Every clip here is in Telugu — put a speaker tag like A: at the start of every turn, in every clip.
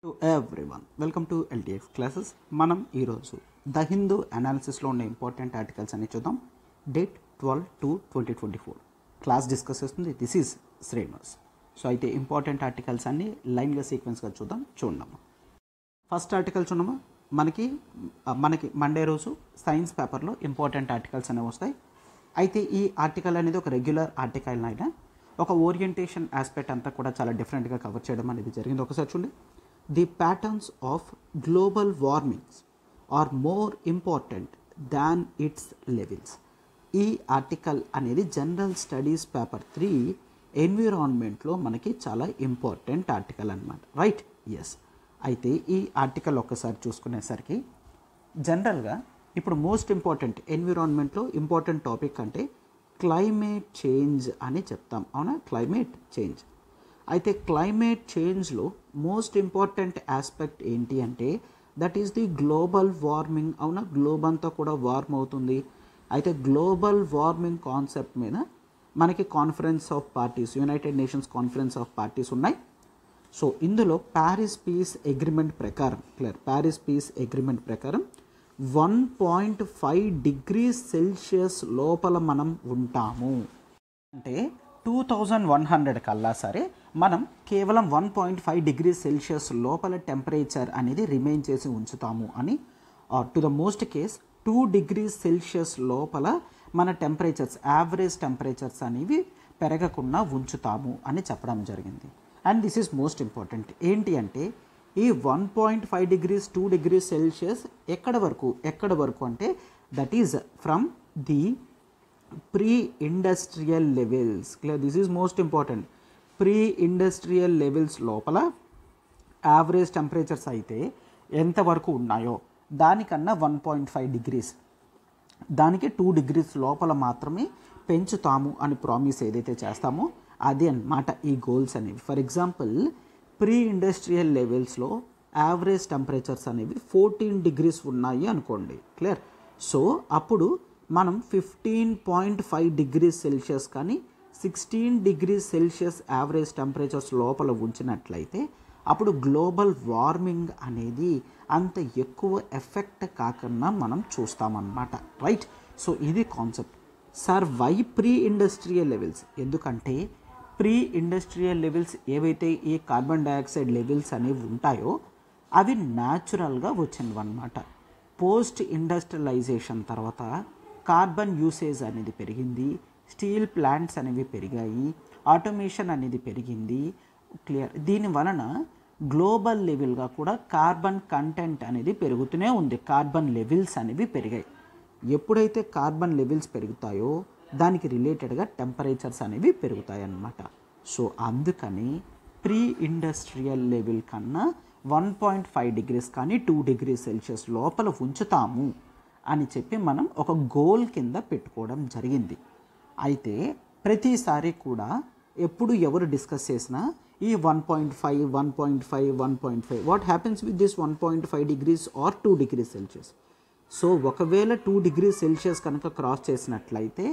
A: to everyone welcome to LTX classes మనం ఈరోజు ద హిందూ అనాలిసిస్లో ఉన్న ఇంపార్టెంట్ ఆర్టికల్స్ అని చూద్దాం date twelve two twenty twenty four class discuss చేస్తుంది దిస్ ఈజ్ శ్రీనివాస్ సో అయితే ఇంపార్టెంట్ ఆర్టికల్స్ అన్ని లైన్గా సీక్వెన్స్గా చూద్దాం చూడము ఫస్ట్ ఆర్టికల్ చూడము మనకి ఆ, మనకి మండే రోజు సైన్స్ పేపర్లో ఇంపార్టెంట్ ఆర్టికల్స్ అనేవి వస్తాయి అయితే ఈ ఆర్టికల్ అనేది ఒక రెగ్యులర్ ఆర్టికల్ అయినా ఒక ఓరియంటేషన్ ఆస్పెక్ట్ అంతా కూడా చాలా డిఫరెంట్గా కవర్ చేయడం అనేది జరిగింది ఒకసారి చూడండి the patterns of global warmings are more important than its levels ఈ ఆర్టికల్ అనేది జనరల్ స్టడీస్ పేపర్ త్రీ ఎన్విరాన్మెంట్లో మనకి చాలా ఇంపార్టెంట్ ఆర్టికల్ అనమాట రైట్ ఎస్ అయితే ఈ ఆర్టికల్ ఒక్కసారి చూసుకునేసరికి జనరల్గా ఇప్పుడు మోస్ట్ ఇంపార్టెంట్ ఎన్విరాన్మెంట్లో ఇంపార్టెంట్ టాపిక్ అంటే క్లైమేట్ చేంజ్ అని చెప్తాం అవునా క్లైమేట్ చేంజ్ అయితే క్లైమేట్ చేంజ్లో మోస్ట్ ఇంపార్టెంట్ ఆస్పెక్ట్ ఏంటి అంటే that is the global warming అవునా గ్లోబ్ అంతా కూడా వార్మ్ అవుతుంది అయితే గ్లోబల్ వార్మింగ్ కాన్సెప్ట్ మీద మనకి conference of parties united nations conference of parties ఉన్నాయి సో ఇందులో ప్యారిస్ పీస్ అగ్రిమెంట్ ప్రకారం క్లియర్ ప్యారిస్ పీస్ అగ్రిమెంట్ ప్రకారం one point five degree Celsius లోపల మనం ఉంటాము అంటే టూ థౌజండ్ వన్ హండ్రెడ్ కల్లా సరే మనం కేవలం one point five degree Celsius లోపల టెంపరేచర్ అనేది రిమైన్ చేసి ఉంచుతాము అని to the most case two degree Celsius లోపల మన టెంపరేచర్స్ యావరేజ్ టెంపరేచర్స్ అనేవి పెరగకుండా ఉంచుతాము అని చెప్పడం జరిగింది and this is most important ఏంటి అంటే ఈ one point five degrees two degree Celsius ఎక్కడ వరకు ఎక్కడ వరకు అంటే that is from the pre industrial levels clear this is most important pre industrial levels లోపల యావరేజ్ టెంపరేచర్స్ అయితే ఎంతవరకు ఉన్నాయో దానికన్నా వన్ పాయింట్ ఫైవ్ డిగ్రీస్ దానికి టూ డిగ్రీస్ లోపల మాత్రమే పెంచుతాము అని ప్రామిస్ ఏదైతే చేస్తామో అది అన్నమాట ఈ గోల్స్ అనేవి ఫర్ ఎగ్జాంపుల్ ప్రీ ఇండస్ట్రియల్ లెవెల్స్లో యావరేజ్ టెంపరేచర్స్ అనేవి ఫోర్టీన్ డిగ్రీస్ ఉన్నాయి అనుకోండి క్లియర్ సో అప్పుడు మనం fifteen point five degrees Celsius కానీ sixteen degree Celsius average temperatures లోపల ఉంచినట్లయితే అప్పుడు గ్లోబల్ వార్మింగ్ అనేది అంత ఎక్కువ ఎఫెక్ట్ కాకుండా మనం చూస్తామన్నమాట రైట్ సో ఇది concept sir why pre industrial levels ఎందుకంటే ప్రీ ఇండస్ట్రియల్ లెవెల్స్ ఏవైతే ఈ కార్బన్ డైఆక్సైడ్ లెవెల్స్ అనేవి ఉంటాయో అవి న్యాచురల్గా వచ్చినవి అనమాట పోస్ట్ ఇండస్ట్రియలైజేషన్ తర్వాత కార్బన్ యూసేజ్ అనేది పెరిగింది స్టీల్ ప్లాంట్స్ అనేవి పెరిగాయి ఆటోమేషన్ అనేది పెరిగింది క్లియర్ దీని వలన గ్లోబల్ లెవెల్గా కూడా కార్బన్ కంటెంట్ అనేది పెరుగుతూనే ఉంది కార్బన్ లెవెల్స్ అనేవి పెరిగాయి ఎప్పుడైతే కార్బన్ లెవెల్స్ పెరుగుతాయో దానికి రిలేటెడ్గా టెంపరేచర్స్ అనేవి పెరుగుతాయి అన్నమాట సో అందుకని ప్రీ ఇండస్ట్రియల్ లెవెల్ కన్నా వన్ పాయింట్ ఫైవ్ డిగ్రీస్ కానీ టూ డిగ్రీ సెల్సియస్ లోపల ఉంచుతాము అని చెప్పి మనం ఒక గోల్ కింద పెట్టుకోవడం జరిగింది అయితే ప్రతిసారి కూడా ఎప్పుడు ఎవరు డిస్కస్ చేసినా ఈ one point five one point five one point five what happens with this one point five degrees or two degree Celsius so ఒకవేళ టూ డిగ్రీ సెల్సియస్ కనుక క్రాస్ చేసినట్లయితే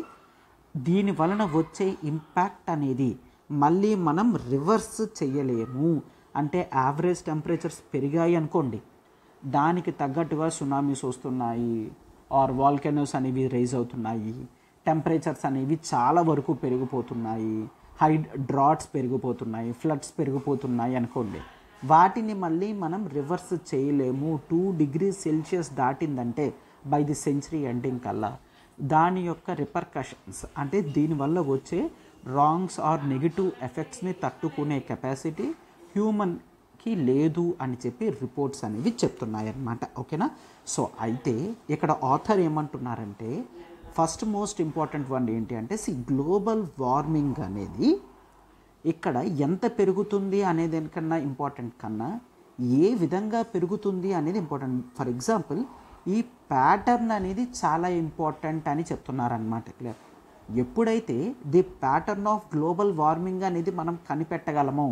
A: దీని వలన వచ్చే ఇంపాక్ట్ అనేది మళ్ళీ మనం రివర్స్ చేయలేము అంటే యావరేజ్ టెంపరేచర్స్ పెరిగాయి అనుకోండి దానికి తగ్గట్టుగా సునామీస్ వస్తున్నాయి ఆర్ వాల్కెనోస్ అనేవి రైజ్ అవుతున్నాయి టెంపరేచర్స్ అనేవి చాలా వరకు పెరిగిపోతున్నాయి హై డ్రాట్స్ పెరిగిపోతున్నాయి ఫ్లడ్స్ పెరిగిపోతున్నాయి అనుకోండి వాటిని మళ్ళీ మనం రివర్స్ చేయలేము టూ డిగ్రీ సెల్సియస్ దాటిందంటే బై ది సెంచరీ ఎండింగ్ కల్లా దాని యొక్క రిపర్కషన్స్ అంటే దీనివల్ల వచ్చే రాంగ్స్ ఆర్ నెగిటివ్ ఎఫెక్ట్స్ని తట్టుకునే కెపాసిటీ హ్యూమన్కి లేదు అని చెప్పి రిపోర్ట్స్ అనేవి చెప్తున్నాయి అన్నమాట ఓకేనా సో అయితే ఇక్కడ ఆథర్ ఏమంటున్నారంటే ఫస్ట్ మోస్ట్ ఇంపార్టెంట్ వన్ ఏంటి అంటే సి గ్లోబల్ వార్మింగ్ అనేది ఇక్కడ ఎంత పెరుగుతుంది అనేది కన్నా ఇంపార్టెంట్ కన్నా ఏ విధంగా పెరుగుతుంది అనేది ఇంపార్టెంట్ ఫర్ ఎగ్జాంపుల్ ఈ ప్యాటర్న్ అనేది చాలా ఇంపార్టెంట్ అని చెప్తున్నారనమాట క్లియర్ ఎప్పుడైతే the pattern of global warming అనేది మనం కనిపెట్టగలమో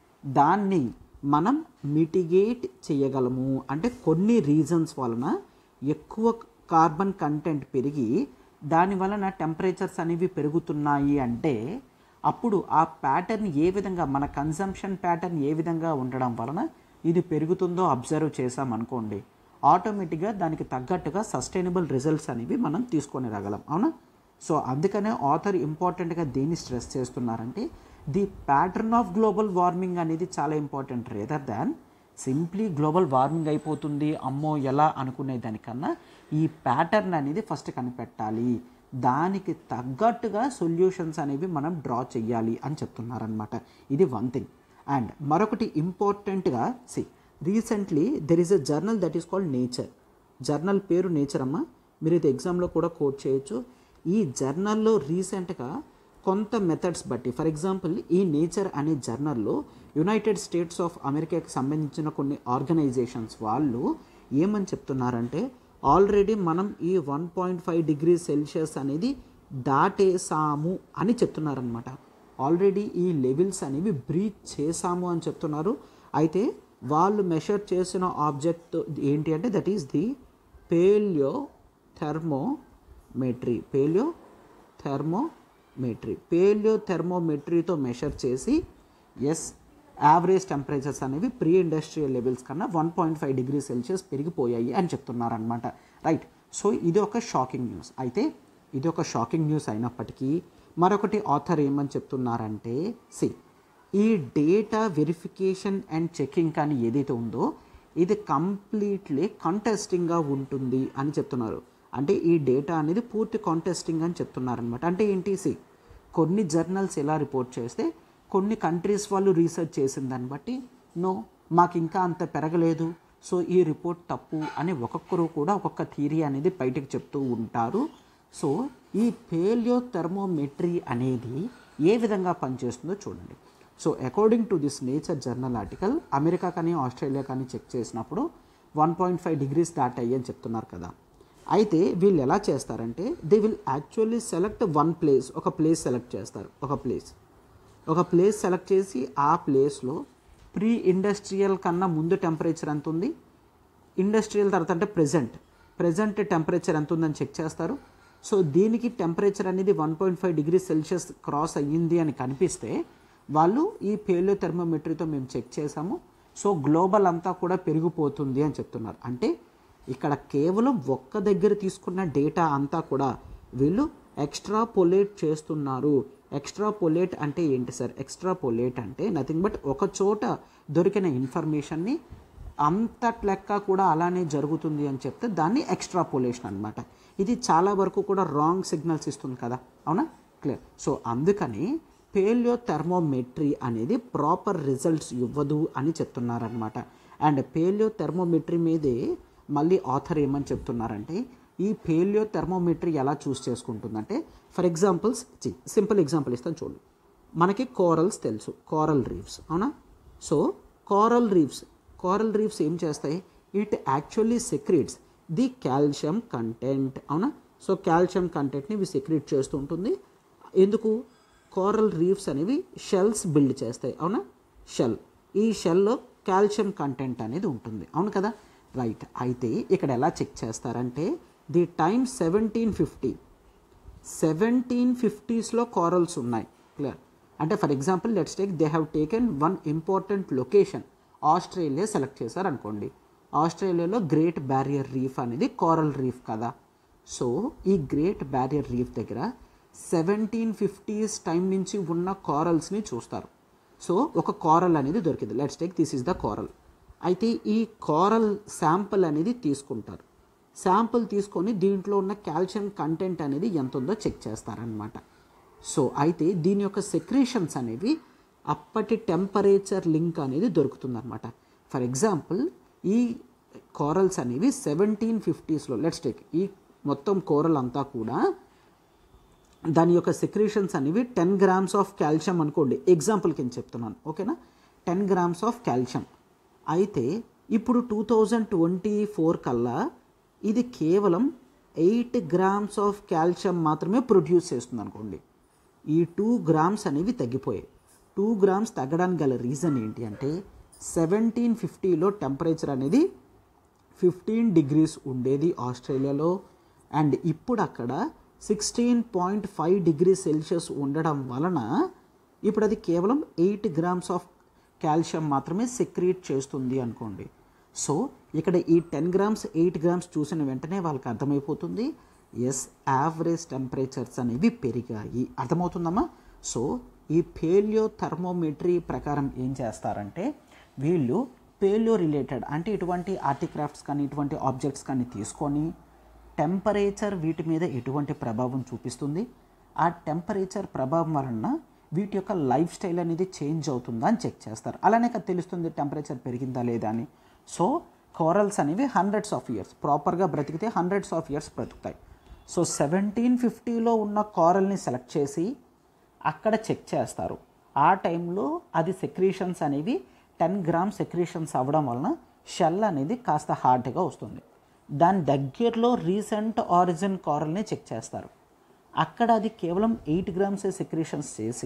A: దాన్ని మనం మిటిగేట్ చేయగలము అంటే కొన్ని రీజన్స్ వలన ఎక్కువ కార్బన్ కంటెంట్ పెరిగి దాని వలన టెంపరేచర్స్ అనేవి పెరుగుతున్నాయి అంటే అప్పుడు ఆ ప్యాటర్న్ ఏ విధంగా మన కన్జంప్షన్ ప్యాటర్న్ ఏ విధంగా ఉండడం వలన ఇది పెరుగుతుందో అబ్జర్వ్ చేసామనుకోండి ఆటోమేటిక్గా దానికి తగ్గట్టుగా సస్టైనబుల్ రిజల్ట్స్ అనేవి మనం తీసుకొని రాగలం అవునా సో అందుకనే ఆథర్ ఇంపార్టెంట్గా దేన్ని స్ట్రెస్ చేస్తున్నారంటే the pattern of global warming అనేది చాలా important rather than simply global warming అయిపోతుంది అమ్మో ఎలా అనుకునే దానికన్నా ఈ ప్యాటర్న్ అనేది ఫస్ట్ కనిపెట్టాలి దానికి తగ్గట్టుగా సొల్యూషన్స్ అనేవి మనం డ్రా చెయ్యాలి అని చెప్తున్నారనమాట ఇది వన్ థింగ్ అండ్ మరొకటి ఇంపార్టెంట్గా see recently there is a journal that is called nature journal పేరు నేచర్ అమ్మ మీరు ఇది ఎగ్జామ్లో కూడా కోట్ చేయొచ్చు ఈ జర్నల్లో రీసెంట్గా కొంత మెథడ్స్ బట్టి ఫర్ ఎగ్జాంపుల్ ఈ నేచర్ అనే జర్నల్లో యునైటెడ్ స్టేట్స్ ఆఫ్ అమెరికాకి సంబంధించిన కొన్ని ఆర్గనైజేషన్స్ వాళ్ళు ఏమని చెప్తున్నారంటే ఆల్రెడీ మనం ఈ one point five degree Celsius అనేది దాటేసాము అని చెప్తున్నారనమాట ఆల్రెడీ ఈ లెవెల్స్ అనేవి బ్రీచ్ చేసాము అని చెప్తున్నారు అయితే వాళ్ళు మెషర్ చేసిన ఆబ్జెక్ట్ ఏంటి అంటే that is the palaeothermometry palaeothermometry పేలియో థెర్మోమెట్రీతో మెషర్ చేసి ఎస్ యావరేజ్ టెంపరేచర్స్ అనేవి ప్రీ ఇండస్ట్రియల్ లెవెల్స్ కన్నా one point five degree Celsius పెరిగిపోయాయి అని చెప్తున్నారనమాట రైట్ సో ఇది ఒక షాకింగ్ న్యూస్ అయితే ఇది ఒక షాకింగ్ న్యూస్ అయినప్పటికీ మరొకటి ఆథర్ ఏమని చెప్తున్నారంటే సి ఈ డేటా వెరిఫికేషన్ అండ్ చెకింగ్ కానీ ఏదైతే ఉందో ఇది కంప్లీట్లీ కాంటెస్టింగ్గా ఉంటుంది అని చెప్తున్నారు అంటే ఈ డేటా అనేది పూర్తి కాంటెస్టింగ్ అని చెప్తున్నారనమాట అంటే ఏంటి సి కొన్ని జర్నల్స్ ఎలా రిపోర్ట్ చేస్తే కొన్ని కంట్రీస్ వాళ్ళు రీసెర్చ్ చేసిన దాన్ని బట్టి నో మాకు ఇంకా అంత పెరగలేదు సో ఈ రిపోర్ట్ తప్పు అని ఒక్కొక్కరు కూడా ఒక్కొక్క థియరీ అనేది బయటకు చెప్తూ ఉంటారు సో ఈ పేలియో థెర్మోమెట్రీ అనేది ఏ విధంగా పనిచేస్తుందో చూడండి so according to this nature journal article America కానీ ఆస్ట్రేలియా కానీ చెక్ చేసినప్పుడు వన్ పాయింట్ ఫైవ్ డిగ్రీస్ దాటాయి అని చెప్తున్నారు కదా అయితే వీళ్ళు ఎలా చేస్తారంటే they will actually select one place ఒక ప్లేస్ సెలెక్ట్ చేస్తారు ఒక ప్లేస్ ఒక ప్లేస్ సెలెక్ట్ చేసి ఆ ప్లేస్లో ప్రీ ఇండస్ట్రియల్ కన్నా ముందు టెంపరేచర్ ఎంత ఉంది ఇండస్ట్రియల్ తర్వాత అంటే ప్రెజెంట్ ప్రెజెంట్ టెంపరేచర్ ఎంత ఉందని చెక్ చేస్తారు సో దీనికి టెంపరేచర్ అనేది one point five degree Celsius cross అయ్యింది అని కనిపిస్తే వాళ్ళు ఈ పేలియో థెర్మోమెట్రీతో మేము చెక్ చేసాము సో గ్లోబల్ అంతా కూడా పెరిగిపోతుంది అని చెప్తున్నారు అంటే ఇక్కడ కేవలం ఒక్క దగ్గర తీసుకున్న డేటా అంతా కూడా వీళ్ళు ఎక్స్ట్రా పొలేట్ చేస్తున్నారు ఎక్స్ట్రా పొలేట్ అంటే ఏంటి సార్ ఎక్స్ట్రా పొలేట్ అంటే నథింగ్ బట్ ఒక చోట దొరికిన ఇన్ఫర్మేషన్ని అంత లెక్క కూడా అలానే జరుగుతుంది అని చెప్తే దాన్ని ఎక్స్ట్రాపోలేషన్ అనమాట ఇది చాలా వరకు కూడా రాంగ్ సిగ్నల్స్ ఇస్తుంది కదా అవునా క్లియర్ సో అందుకని పేలియో థెర్మోమెట్రీ అనేది ప్రాపర్ రిజల్ట్స్ ఇవ్వదు అని చెప్తున్నారనమాట అండ్ పేలియో థెర్మోమెట్రీ మీదే మళ్ళీ ఆథర్ ఏమని చెప్తున్నారంటే ఈ పేలియో థెర్మోమెట్రీ ఎలా చూస్ చేసుకుంటుందంటే ఫర్ ఎగ్జాంపుల్స్ సింపుల్ ఎగ్జాంపుల్ ఇస్తాను చూడండి మనకి కోరల్స్ తెలుసు కోరల్ రీఫ్స్ అవునా so coral reefs coral reefs ఏం చేస్తాయి it actually secretes the calcium content అవునా సో కాల్షియం కంటెంట్ని ఇవి సెక్రెట్ చేస్తూ ఉంటుంది ఎందుకు కోరల్ రీఫ్స్ అనేవి షెల్స్ బిల్డ్ చేస్తాయి అవునా షెల్ ఈ షెల్లో కాల్షియం కంటెంట్ అనేది ఉంటుంది అవును కదా రైట్ అయితే ఇక్కడ ఎలా చెక్ చేస్తారంటే the time seventeen fifty seventeen ఫిఫ్టీస్లో కోరల్స్ ఉన్నాయి క్లియర్ అంటే for example let's take they have taken one important location Australia select చేశారు అనుకోండి ఆస్ట్రేలియాలో గ్రేట్ బ్యారియర్ రీఫ్ అనేది కోరల్ రీఫ్ కదా సో ఈ గ్రేట్ బ్యారియర్ రీఫ్ దగ్గర సెవెంటీన్ ఫిఫ్టీస్ టైం నుంచి ఉన్న కోరల్స్ని చూస్తారు సో ఒక కోరల్ అనేది దొరికింది let's take this is the coral అయితే ఈ కోరల్ శాంపుల్ అనేది తీసుకుంటారు శాంపుల్ తీసుకొని దీంట్లో ఉన్న కాల్షియం కంటెంట్ అనేది ఎంత ఉందో చెక్ చేస్తారనమాట సో అయితే దీని యొక్క సెక్రేషన్స్ అనేవి అప్పటి టెంపరేచర్ లింక్ అనేది దొరుకుతుందన్నమాట ఫర్ ఎగ్జాంపుల్ ఈ కోరల్స్ అనేవి సెవెంటీన్ ఫిఫ్టీస్లో లెట్స్ టేక్ ఈ మొత్తం కోరల్ అంతా కూడా దాని యొక్క సెక్రేషన్స్ అనేవి టెన్ గ్రామ్స్ ఆఫ్ కాల్షియం అనుకోండి ఎగ్జాంపుల్ కింద చెప్తున్నాను ఓకేనా టెన్ గ్రామ్స్ ఆఫ్ కాల్షియం అయితే ఇప్పుడు టూ థౌజండ్ ట్వంటీ ఫోర్ కల్లా ఇది కేవలం ఎయిట్ గ్రామ్స్ ఆఫ్ కాల్షియం మాత్రమే ప్రొడ్యూస్ చేస్తుంది అనుకోండి ఈ టూ గ్రామ్స్ అనేవి తగ్గిపోయాయి టూ గ్రామ్స్ తగ్గడానికి గల రీజన్ ఏంటి అంటే సెవెంటీన్ ఫిఫ్టీలో టెంపరేచర్ అనేది ఫిఫ్టీన్ డిగ్రీస్ ఉండేది ఆస్ట్రేలియాలో అండ్ ఇప్పుడు అక్కడ sixteen point five degree celsius ఉండడం వలన ఇప్పుడు అది కేవలం ఎయిట్ గ్రామ్స్ ఆఫ్ కాల్షియం మాత్రమే సెక్రీట్ చేస్తుంది అనుకోండి సో ఇక్కడ ఈ టెన్ గ్రామ్స్ ఎయిట్ గ్రామ్స్ చూసిన వెంటనే వాళ్ళకి అర్థమైపోతుంది ఎస్ యావరేజ్ టెంపరేచర్స్ అనేవి పెరిగాయి అర్థమవుతుందమ్మా సో ఈ పేలియో థర్మోమెట్రీ ప్రకారం ఏం చేస్తారంటే వీళ్ళు పేలియో రిలేటెడ్ అంటే ఇటువంటి ఆర్టిక్రాఫ్ట్స్ కానీ ఇటువంటి ఆబ్జెక్ట్స్ కానీ తీసుకొని టెంపరేచర్ వీటి మీద ఎటువంటి ప్రభావం చూపిస్తుంది ఆ టెంపరేచర్ ప్రభావం వలన వీటి యొక్క లైఫ్ స్టైల్ అనేది చేంజ్ అవుతుందా అని చెక్ చేస్తారు అలానే కదా తెలుస్తుంది టెంపరేచర్ పెరిగిందా లేదా అని సో కోరల్స్ అనేవి హండ్రెడ్స్ ఆఫ్ ఇయర్స్ ప్రాపర్గా బ్రతికితే హండ్రెడ్స్ ఆఫ్ ఇయర్స్ బ్రతుకుతాయి సో సెవెంటీన్ ఫిఫ్టీలో ఉన్న కోరల్ని సెలెక్ట్ చేసి అక్కడ చెక్ చేస్తారు ఆ టైంలో అది సెక్రీషన్స్ అనేవి టెన్ గ్రామ్ సెక్రీషన్స్ అవ్వడం వలన షెల్ అనేది కాస్త హార్డ్గా వస్తుంది దాని దగ్గరలో రీసెంట్ ఆరిజిన్ కారల్ని చెక్ చేస్తారు అక్కడ అది కేవలం ఎయిట్ గ్రామ్స్ సెక్రీషన్స్ చేసి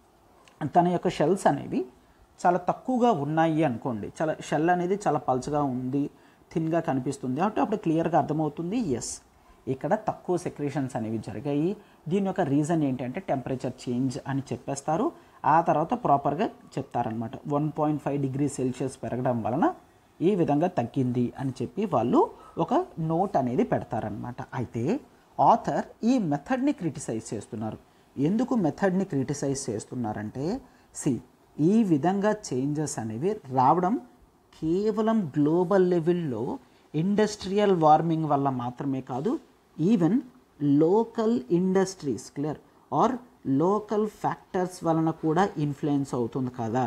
A: తన యొక్క షెల్స్ అనేవి చాలా తక్కువగా ఉన్నాయి అనుకోండి చాలా షెల్ అనేది చాలా పల్చగా ఉంది థిన్గా కనిపిస్తుంది అంటే అప్పుడు క్లియర్గా అర్థమవుతుంది ఎస్ ఇక్కడ తక్కువ సెక్రేషన్స్ అనేవి జరిగాయి దీని యొక్క రీజన్ ఏంటంటే టెంపరేచర్ చేంజ్ అని చెప్పేస్తారు ఆ తర్వాత ప్రాపర్గా చెప్తారనమాట one point five degree celsius పెరగడం వలన ఈ విధంగా తగ్గింది అని చెప్పి వాళ్ళు ఒక నోట్ అనేది పెడతారనమాట అయితే ఆథర్ ఈ మెథడ్ని క్రిటిసైజ్ చేస్తున్నారు ఎందుకు మెథడ్ని క్రిటిసైజ్ చేస్తున్నారంటే సి ఈ విధంగా చేంజెస్ అనేవి రావడం కేవలం గ్లోబల్ లెవెల్లో ఇండస్ట్రియల్ వార్మింగ్ వల్ల మాత్రమే కాదు even local industries clear or local factors వలన కూడా ఇన్ఫ్లుయెన్స్ అవుతుంది కదా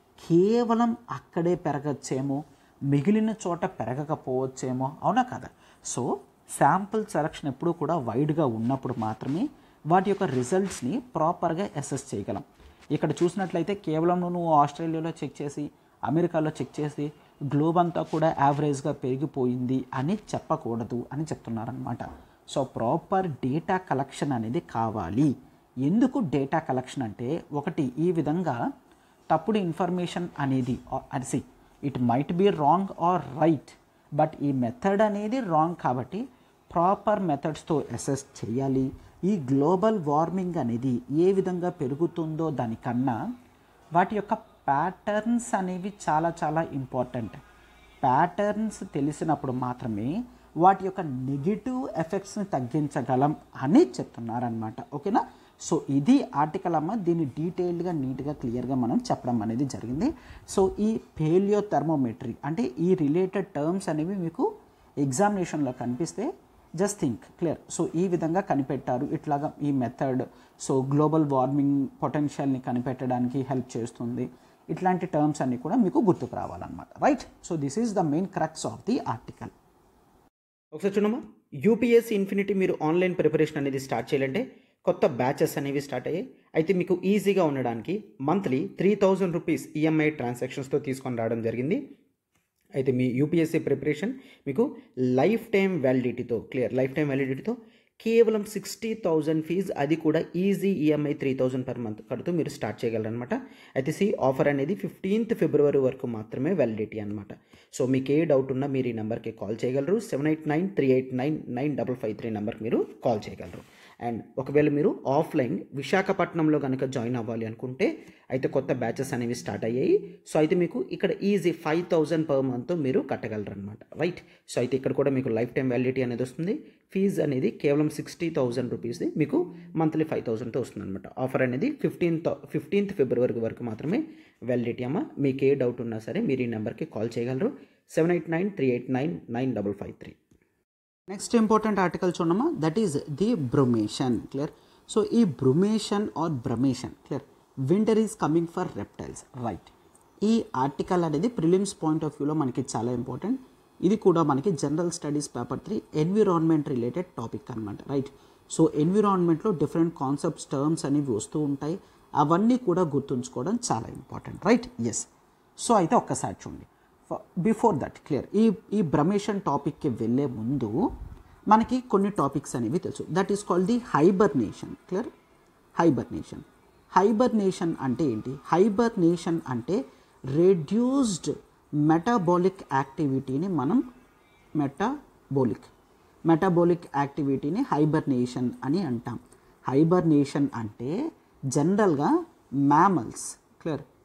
A: కేవలం అక్కడే పెరగచ్చేమో మిగిలిన చోట పెరగకపోవచ్చేమో అవునా కదా సో శాంపుల్ సెలక్షన్ ఎప్పుడూ కూడా వైడ్గా ఉన్నప్పుడు మాత్రమే వాటి యొక్క రిజల్ట్స్ని ప్రాపర్గా అసెస్ చేయగలం ఇక్కడ చూసినట్లయితే కేవలం నువ్వు ఆస్ట్రేలియాలో చెక్ చేసి అమెరికాలో చెక్ చేసి గ్లోబ్ అంతా కూడా యావరేజ్గా పెరిగిపోయింది అని చెప్పకూడదు అని చెప్తున్నారనమాట సో ప్రాపర్ డేటా కలెక్షన్ అనేది కావాలి ఎందుకు డేటా కలెక్షన్ అంటే ఒకటి ఈ విధంగా తప్పుడు ఇన్ఫర్మేషన్ అనేది as it might be wrong or right but ఈ మెథడ్ అనేది రాంగ్ కాబట్టి ప్రాపర్ మెథడ్స్తో అసెస్ చేయాలి ఈ గ్లోబల్ వార్మింగ్ అనేది ఏ విధంగా పెరుగుతుందో దానికన్నా వాటి యొక్క ప్యాటర్న్స్ అనేవి చాలా చాలా ఇంపార్టెంట్ ప్యాటర్న్స్ తెలిసినప్పుడు మాత్రమే వాటి యొక్క నెగిటివ్ ఎఫెక్ట్స్ని తగ్గించగలం అని చెప్తున్నారనమాట ఓకేనా సో ఇది ఆర్టికల్ అమ్మ దీన్ని డీటెయిల్డ్గా నీట్గా క్లియర్గా మనం చెప్పడం అనేది జరిగింది సో ఈ పేలియో థర్మోమెట్రీ అంటే ఈ రిలేటెడ్ టర్మ్స్ అనేవి మీకు ఎగ్జామినేషన్లో కనిపిస్తే జస్ట్ థింక్ క్లియర్ సో ఈ విధంగా కనిపెట్టారు ఇట్లాగా ఈ మెథడ్ సో గ్లోబల్ వార్మింగ్ పొటెన్షియల్ని కనిపెట్టడానికి హెల్ప్ చేస్తుంది ఇట్లాంటి టర్మ్స్ అన్నీ కూడా మీకు గుర్తుకు రావాలన్నమాట right so this is the main crux of the article ఒకసారి చూడమ్మా యూపీఎస్సీ ఇన్ఫినిటీ మీరు ఆన్లైన్ ప్రిపరేషన్ అనేది స్టార్ట్ చేయాలంటే కొత్త బ్యాచెస్ అనేవి స్టార్ట్ అయ్యాయి అయితే మీకు ఈజీగా ఉండడానికి monthly three thousand rupees EMI ట్రాన్సాక్షన్స్తో తీసుకొని రావడం జరిగింది అయితే మీ యూపీఎస్సీ ప్రిపరేషన్ మీకు లైఫ్ టైం వ్యాలిడిటీతో క్లియర్ లైఫ్ టైం వ్యాలిడిటీతో కేవలం సిక్స్టీ థౌజండ్ ఫీజ్ అది కూడా easy EMI three thousand per month కడుతూ మీరు స్టార్ట్ చేయగలరనమాట అయితే సి ఆఫర్ అనేది ఫిఫ్టీన్త్ ఫిబ్రవరి వరకు మాత్రమే వ్యాలిడిటీ అనమాట సో మీకు ఏ డౌట్ ఉన్నా మీరు ఈ నెంబర్కి కాల్ చేయగలరు seven eight nine three eight nine nine double five three నెంబర్కి మీరు కాల్ చేయగలరు అండ్ ఒకవేళ మీరు ఆఫ్లైన్ విశాఖపట్నంలో కనుక జాయిన్ అవ్వాలి అనుకుంటే అయితే కొత్త బ్యాచెస్ అనేవి స్టార్ట్ అయ్యాయి సో అయితే మీకు ఇక్కడ easy five thousand per month మీరు కట్టగలరు అనమాట రైట్ సో అయితే ఇక్కడ కూడా మీకు లైఫ్ టైం వ్యాలిడిటీ అనేది వస్తుంది ఫీజు అనేది కేవలం సిక్స్టీ థౌజండ్ రూపీస్ది మీకు మంత్లీ ఫైవ్ థౌజండ్తో వస్తుంది అనమాట ఆఫర్ అనేది ఫిఫ్టీన్త్ ఫిఫ్టీన్త్ ఫిబ్రవరి వరకు మాత్రమే వ్యాలిడిటీ అమ్మ మీకు ఏ డౌట్ ఉన్నా సరే మీరు ఈ నెంబర్కి కాల్ చేయగలరు seven eight nine three eight nine nine double five three next important article చూడమ్మా that is the brumation clear so ఈ brumation or brumation clear winter is coming for reptiles right ఈ ఆర్టికల్ అనేది ప్రిలిమ్స్ పాయింట్ ఆఫ్ వ్యూలో మనకి చాలా ఇంపార్టెంట్ ఇది కూడా మనకి general studies paper three environment related topic అనమాట రైట్ సో ఎన్విరాన్మెంట్లో డిఫరెంట్ కాన్సెప్ట్స్ టర్మ్స్ అనేవి వస్తూ ఉంటాయి అవన్నీ కూడా గుర్తుంచుకోవడం చాలా ఇంపార్టెంట్ రైట్ ఎస్ సో అయితే ఒక్కసారి చూడండి బిఫోర్ దట్ క్లియర్ ఈ ఈ బ్రమేషన్ టాపిక్కి వెళ్ళే ముందు మనకి కొన్ని టాపిక్స్ అనేవి తెలుసు that is called the hibernation clear hibernation hibernation అంటే ఏంటి హైబర్నేషన్ అంటే రెడ్యూస్డ్ మెటాబాలిక్ యాక్టివిటీని మనం మెటాబోలిక్ మెటాబోలిక్ యాక్టివిటీని హైబర్నేషన్ అని అంటాం హైబర్నేషన్ అంటే జనరల్గా మ్యామల్స్ క్లియర్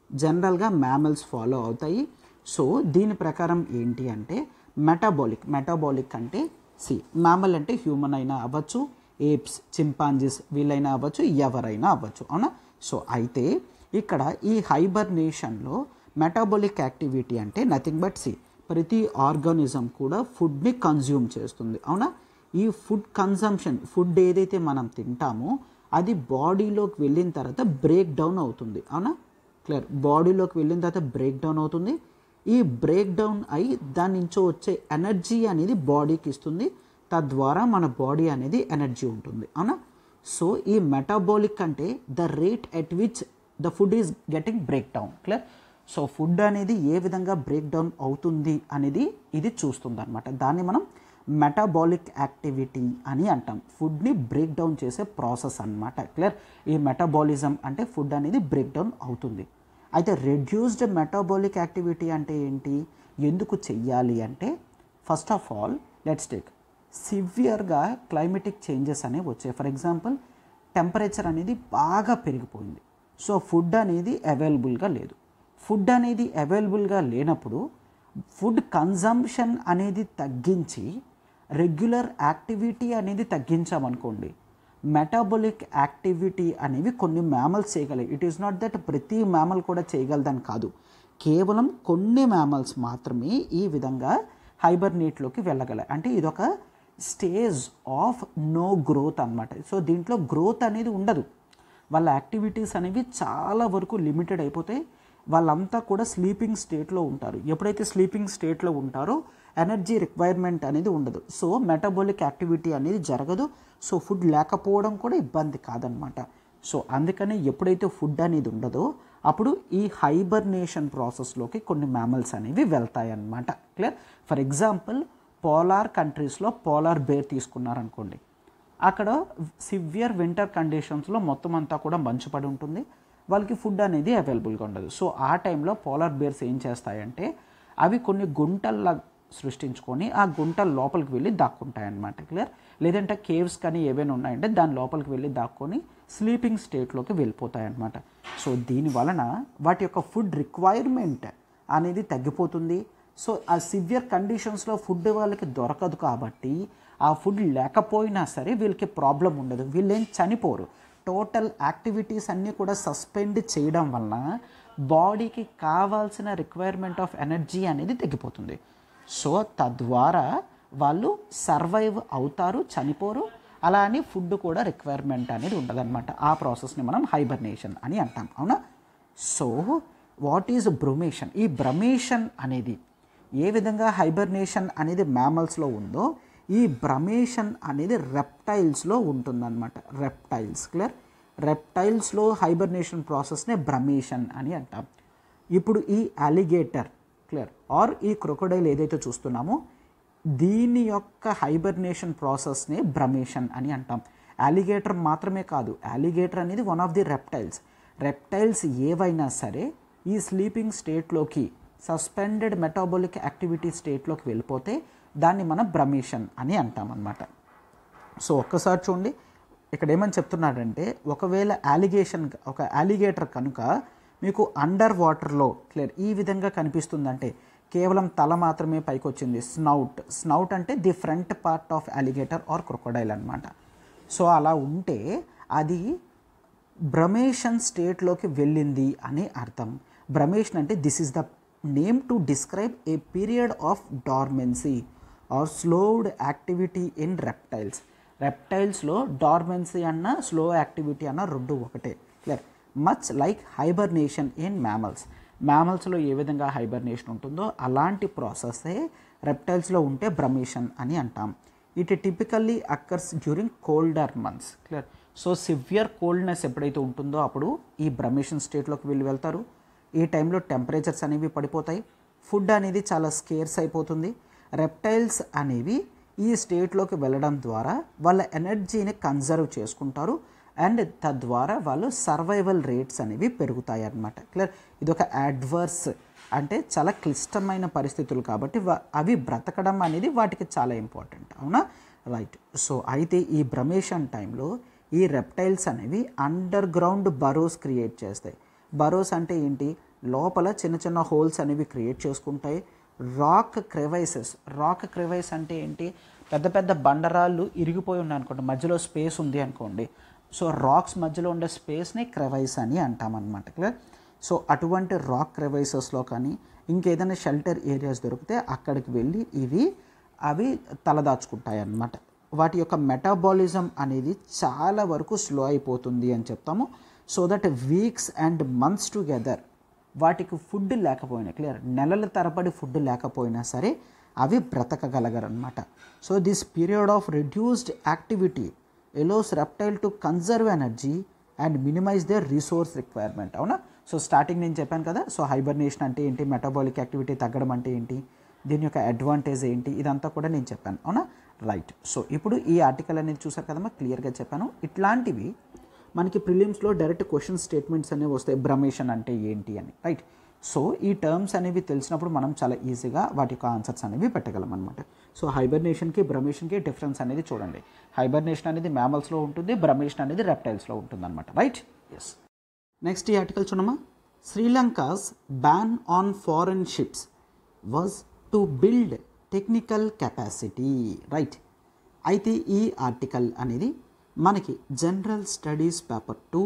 A: జనరల్గా మ్యామల్స్ ఫాలో అవుతాయి సో దీని ప్రకారం ఏంటి అంటే మెటాబాలిక్ మెటాబాలిక్ అంటే సి మ్యామల్ అంటే హ్యూమన్ అయినా అవ్వచ్చు ఏప్స్ చింపాంజీస్ వీళ్ళైనా అవ్వచ్చు ఎవరైనా అవ్వచ్చు అవునా సో అయితే ఇక్కడ ఈ హైబర్నేషన్లో మెటాబాలిక్ యాక్టివిటీ అంటే నథింగ్ బట్ సి ప్రతి ఆర్గానిజం కూడా ఫుడ్ని కన్జ్యూమ్ చేస్తుంది అవునా ఈ ఫుడ్ కన్జంప్షన్ ఫుడ్ ఏదైతే మనం తింటామో అది బాడీలోకి వెళ్ళిన తర్వాత బ్రేక్ డౌన్ అవుతుంది అవునా క్లియర్ బాడీలోకి వెళ్ళిన తర్వాత బ్రేక్ డౌన్ అవుతుంది ఈ బ్రేక్ డౌన్ అయి దాని నుంచి వచ్చే ఎనర్జీ అనేది బాడీకి ఇస్తుంది తద్వారా మన బాడీ అనేది ఎనర్జీ ఉంటుంది అవునా సో ఈ మెటాబాలిక్ అంటే the rate at which the food is getting break down clear so food అనేది ఏ విధంగా బ్రేక్ డౌన్ అవుతుంది అనేది ఇది చూస్తుంది అనమాట దాన్ని మనం మెటాబాలిక్ యాక్టివిటీ అని అంటాం ఫుడ్ని బ్రేక్ డౌన్ చేసే ప్రాసెస్ అన్నమాట క్లియర్ ఈ మెటాబాలిజం అంటే ఫుడ్ అనేది బ్రేక్ డౌన్ అవుతుంది అయితే రెడ్యూస్డ్ మెటాబాలిక్ యాక్టివిటీ అంటే ఏంటి ఎందుకు చెయ్యాలి అంటే first of all let's take సివియర్గా క్లైమేటిక్ చేంజెస్ అనేవి వచ్చాయి ఫర్ ఎగ్జాంపుల్ టెంపరేచర్ అనేది బాగా పెరిగిపోయింది సో ఫుడ్ అనేది అవైలబుల్గా లేదు ఫుడ్ అనేది అవైలబుల్గా లేనప్పుడు ఫుడ్ కన్జంప్షన్ అనేది తగ్గించి రెగ్యులర్ యాక్టివిటీ అనేది తగ్గించామనుకోండి మెటాబొలిక్ యాక్టివిటీ అనేవి కొన్ని మ్యామల్స్ చేయగలవు ఇట్ ఈస్ నాట్ దట్ ప్రతి మ్యామల్ కూడా చేయగలదని కాదు కేవలం కొన్ని మ్యామల్స్ మాత్రమే ఈ విధంగా హైబర్నేట్లోకి వెళ్ళగలరు అంటే ఇదొక స్టేజ్ ఆఫ్ నో గ్రోత్ అన్నమాట సో దీంట్లో గ్రోత్ అనేది ఉండదు వాళ్ళ యాక్టివిటీస్ అనేవి చాలా వరకు లిమిటెడ్ అయిపోతాయి వాళ్ళంతా కూడా స్లీపింగ్ స్టేట్లో ఉంటారు ఎప్పుడైతే స్లీపింగ్ స్టేట్లో ఉంటారో ఎనర్జీ రిక్వైర్మెంట్ అనేది ఉండదు సో మెటబాలిక్ యాక్టివిటీ అనేది జరగదు సో ఫుడ్ లేకపోవడం కూడా ఇబ్బంది కాదనమాట సో అందుకని ఎప్పుడైతే ఫుడ్ అనేది ఉండదో అప్పుడు ఈ హైబర్నేషన్ ప్రాసెస్లోకి కొన్ని మ్యామల్స్ అనేవి వెళ్తాయి అన్నమాట క్లియర్ ఫర్ ఎగ్జాంపుల్ పోలార్ కంట్రీస్లో పోలార్ బేర్ తీసుకున్నారనుకోండి అక్కడ సివియర్ వింటర్ కండిషన్స్లో మొత్తం అంతా కూడా మంచు పడి ఉంటుంది వాళ్ళకి ఫుడ్ అనేది అవైలబుల్గా ఉండదు సో ఆ టైంలో పోలార్ బేర్స్ ఏం చేస్తాయంటే అవి కొన్ని గుంటల్లా సృష్టించుకొని ఆ గుంటల లోపలికి వెళ్ళి దాక్కుంటాయి అన్నమాట క్లియర్ లేదంటే కేవ్స్ కానీ ఏవైనా ఉన్నాయంటే దాని లోపలికి వెళ్ళి దాక్కొని స్లీపింగ్ స్టేట్లోకి వెళ్ళిపోతాయి అన్నమాట సో దీని వలన వాటి యొక్క ఫుడ్ రిక్వైర్మెంట్ అనేది తగ్గిపోతుంది సో ఆ సివియర్ కండిషన్స్లో ఫుడ్ వాళ్ళకి దొరకదు కాబట్టి ఆ ఫుడ్ లేకపోయినా సరే వీళ్ళకి ప్రాబ్లం ఉండదు వీళ్ళేం చనిపోరు టోటల్ యాక్టివిటీస్ అన్నీ కూడా సస్పెండ్ చేయడం వలన బాడీకి కావాల్సిన రిక్వైర్మెంట్ ఆఫ్ ఎనర్జీ అనేది తగ్గిపోతుంది సో తద్వారా వాళ్ళు సర్వైవ్ అవుతారు చనిపోరు అలా అని ఫుడ్ కూడా రిక్వైర్మెంట్ అనేది ఉండదన్నమాట ఆ ప్రాసెస్ని మనం హైబర్నేషన్ అని అంటాం అవునా సో వాట్ ఈజ్ బ్రొమేషన్ ఈ బ్రమేషన్ అనేది ఏ విధంగా హైబర్నేషన్ అనేది మ్యామల్స్లో ఉందో ఈ బ్రమేషన్ అనేది రెప్టైల్స్లో ఉంటుందన్నమాట రెప్టైల్స్ క్లియర్ రెప్టైల్స్లో హైబర్నేషన్ ప్రాసెస్నే బ్రమేషన్ అని అంటాం ఇప్పుడు ఈ అలిగేటర్ క్లియర్ ఆర్ ఈ క్రొకడైల్ ఏదైతే చూస్తున్నామో దీని యొక్క హైబర్నేషన్ ప్రాసెస్నే బ్రమేషన్ అని అంటాం అలిగేటర్ మాత్రమే కాదు అలిగేటర్ అనేది one of the reptiles reptiles ఏవైనా సరే ఈ స్లీపింగ్ స్టేట్లోకి సస్పెండెడ్ మెటాబోలిక్ యాక్టివిటీ స్టేట్లోకి వెళ్ళిపోతే దాన్ని మనం బ్రమేషన్ అని అంటాం అన్నమాట సో ఒక్కసారి చూడండి ఇక్కడ ఏమని చెప్తున్నాడంటే ఒకవేళ అలిగేషన్ ఒక అలిగేటర్ కనుక మీకు అండర్ వాటర్లో క్లియర్ ఈ విధంగా కనిపిస్తుందంటే కేవలం తల మాత్రమే పైకి వచ్చింది స్నౌట్ స్నౌట్ అంటే the front part of alligator or crocodile అనమాట సో అలా ఉంటే అది బ్రమేషన్ స్టేట్లోకి వెళ్ళింది అని అర్థం బ్రమేషన్ అంటే this is the name to describe a period of dormancy or slowed activity in reptiles రెప్టైల్స్లో డార్మెన్సీ అన్న స్లో యాక్టివిటీ అన్న రెండు ఒకటే clear much like hibernation in mammals మ్యామల్స్లో ఏ విధంగా హైబర్నేషన్ ఉంటుందో అలాంటి ప్రాసెస్సే రెప్టైల్స్లో ఉంటే బ్రమేషన్ అని అంటాం it typically occurs during colder months clear so severe కోల్డ్నెస్ ఎప్పుడైతే ఉంటుందో అప్పుడు ఈ బ్రమేషన్ స్టేట్లోకి వెళ్ళి వెళ్తారు ఈ టైంలో టెంపరేచర్స్ అనేవి పడిపోతాయి ఫుడ్ అనేది చాలా స్కేర్స్ అయిపోతుంది రెప్టైల్స్ అనేవి ఈ స్టేట్లోకి వెళ్ళడం ద్వారా వాళ్ళ ఎనర్జీని కన్జర్వ్ చేసుకుంటారు అండ్ తద్వారా వాళ్ళు సర్వైవల్ రేట్స్ అనేవి పెరుగుతాయి అన్నమాట క్లియర్ ఇది ఒక అడ్వర్స్ అంటే చాలా క్లిష్టమైన పరిస్థితులు కాబట్టి వా- అవి బ్రతకడం అనేది వాటికి చాలా ఇంపార్టెంట్ అవునా రైట్ సో అయితే ఈ బ్రమేషన్ టైంలో ఈ రెప్టైల్స్ అనేవి అండర్ గ్రౌండ్ బరోస్ క్రియేట్ చేస్తాయి బరోస్ అంటే ఏంటి లోపల చిన్న చిన్న హోల్స్ అనేవి క్రియేట్ చేసుకుంటాయి రాక్ క్రెవైసెస్ రాక్ క్రెవైస్ అంటే ఏంటి పెద్ద పెద్ద బండరాళ్ళు ఇరిగిపోయి ఉన్నాయి అనుకోండి మధ్యలో స్పేస్ ఉంది అనుకోండి సో రాక్స్ మధ్యలో ఉండే స్పేస్ని క్రెవైస్ అని అంటామన్నమాట క్లియర్ సో అటువంటి రాక్ క్రెవైసెస్లో కానీ ఇంకేదైనా షెల్టర్ ఏరియాస్ దొరికితే అక్కడికి వెళ్ళి ఇవి అవి తలదాచుకుంటాయి అన్నమాట వాటి యొక్క మెటాబాలిజం అనేది చాలా వరకు స్లో అయిపోతుంది అని చెప్తాము so that weeks and months together వాటికి ఫుడ్ లేకపోయినా క్లియర్ నెలల తరబడి ఫుడ్ లేకపోయినా సరే అవి బ్రతకగలగరన్నమాట so this period of reduced activity allows reptile to conserve energy and minimize their resource requirement అవునా సో స్టార్టింగ్ నేను చెప్పాను కదా సో హైబర్నేషన్ అంటే ఏంటి మెటబాలిక్ యాక్టివిటీ తగ్గడం అంటే ఏంటి దీని యొక్క అడ్వాంటేజ్ ఏంటి ఇదంతా కూడా నేను చెప్పాను అవునా రైట్ సో ఇప్పుడు ఈ ఆర్టికల్ అనేది చూసారు కదమ్మా క్లియర్గా చెప్పాను ఇట్లాంటివి మనకి ప్రిలిమ్స్లో డైరెక్ట్ క్వశ్చన్ స్టేట్మెంట్స్ అనేవి వస్తాయి బ్రమేషన్ అంటే ఏంటి అని రైట్ సో ఈ టర్మ్స్ అనేవి తెలిసినప్పుడు మనం చాలా ఈజీగా వాటి యొక్క ఆన్సర్స్ అనేవి పెట్టగలం అనమాట సో హైబర్నేషన్కి బ్రమేషన్కి డిఫరెన్స్ అనేది చూడండి హైబర్నేషన్ అనేది మ్యామల్స్లో ఉంటుంది బ్రమేషన్ అనేది రెప్టైల్స్లో ఉంటుంది అనమాట రైట్ ఎస్ నెక్స్ట్ ఈ ఆర్టికల్ చూడమ్మా శ్రీలంకాస్ ban on foreign ships was to build technical capacity right అయితే ఈ ఆర్టికల్ అనేది మనకి general studies paper two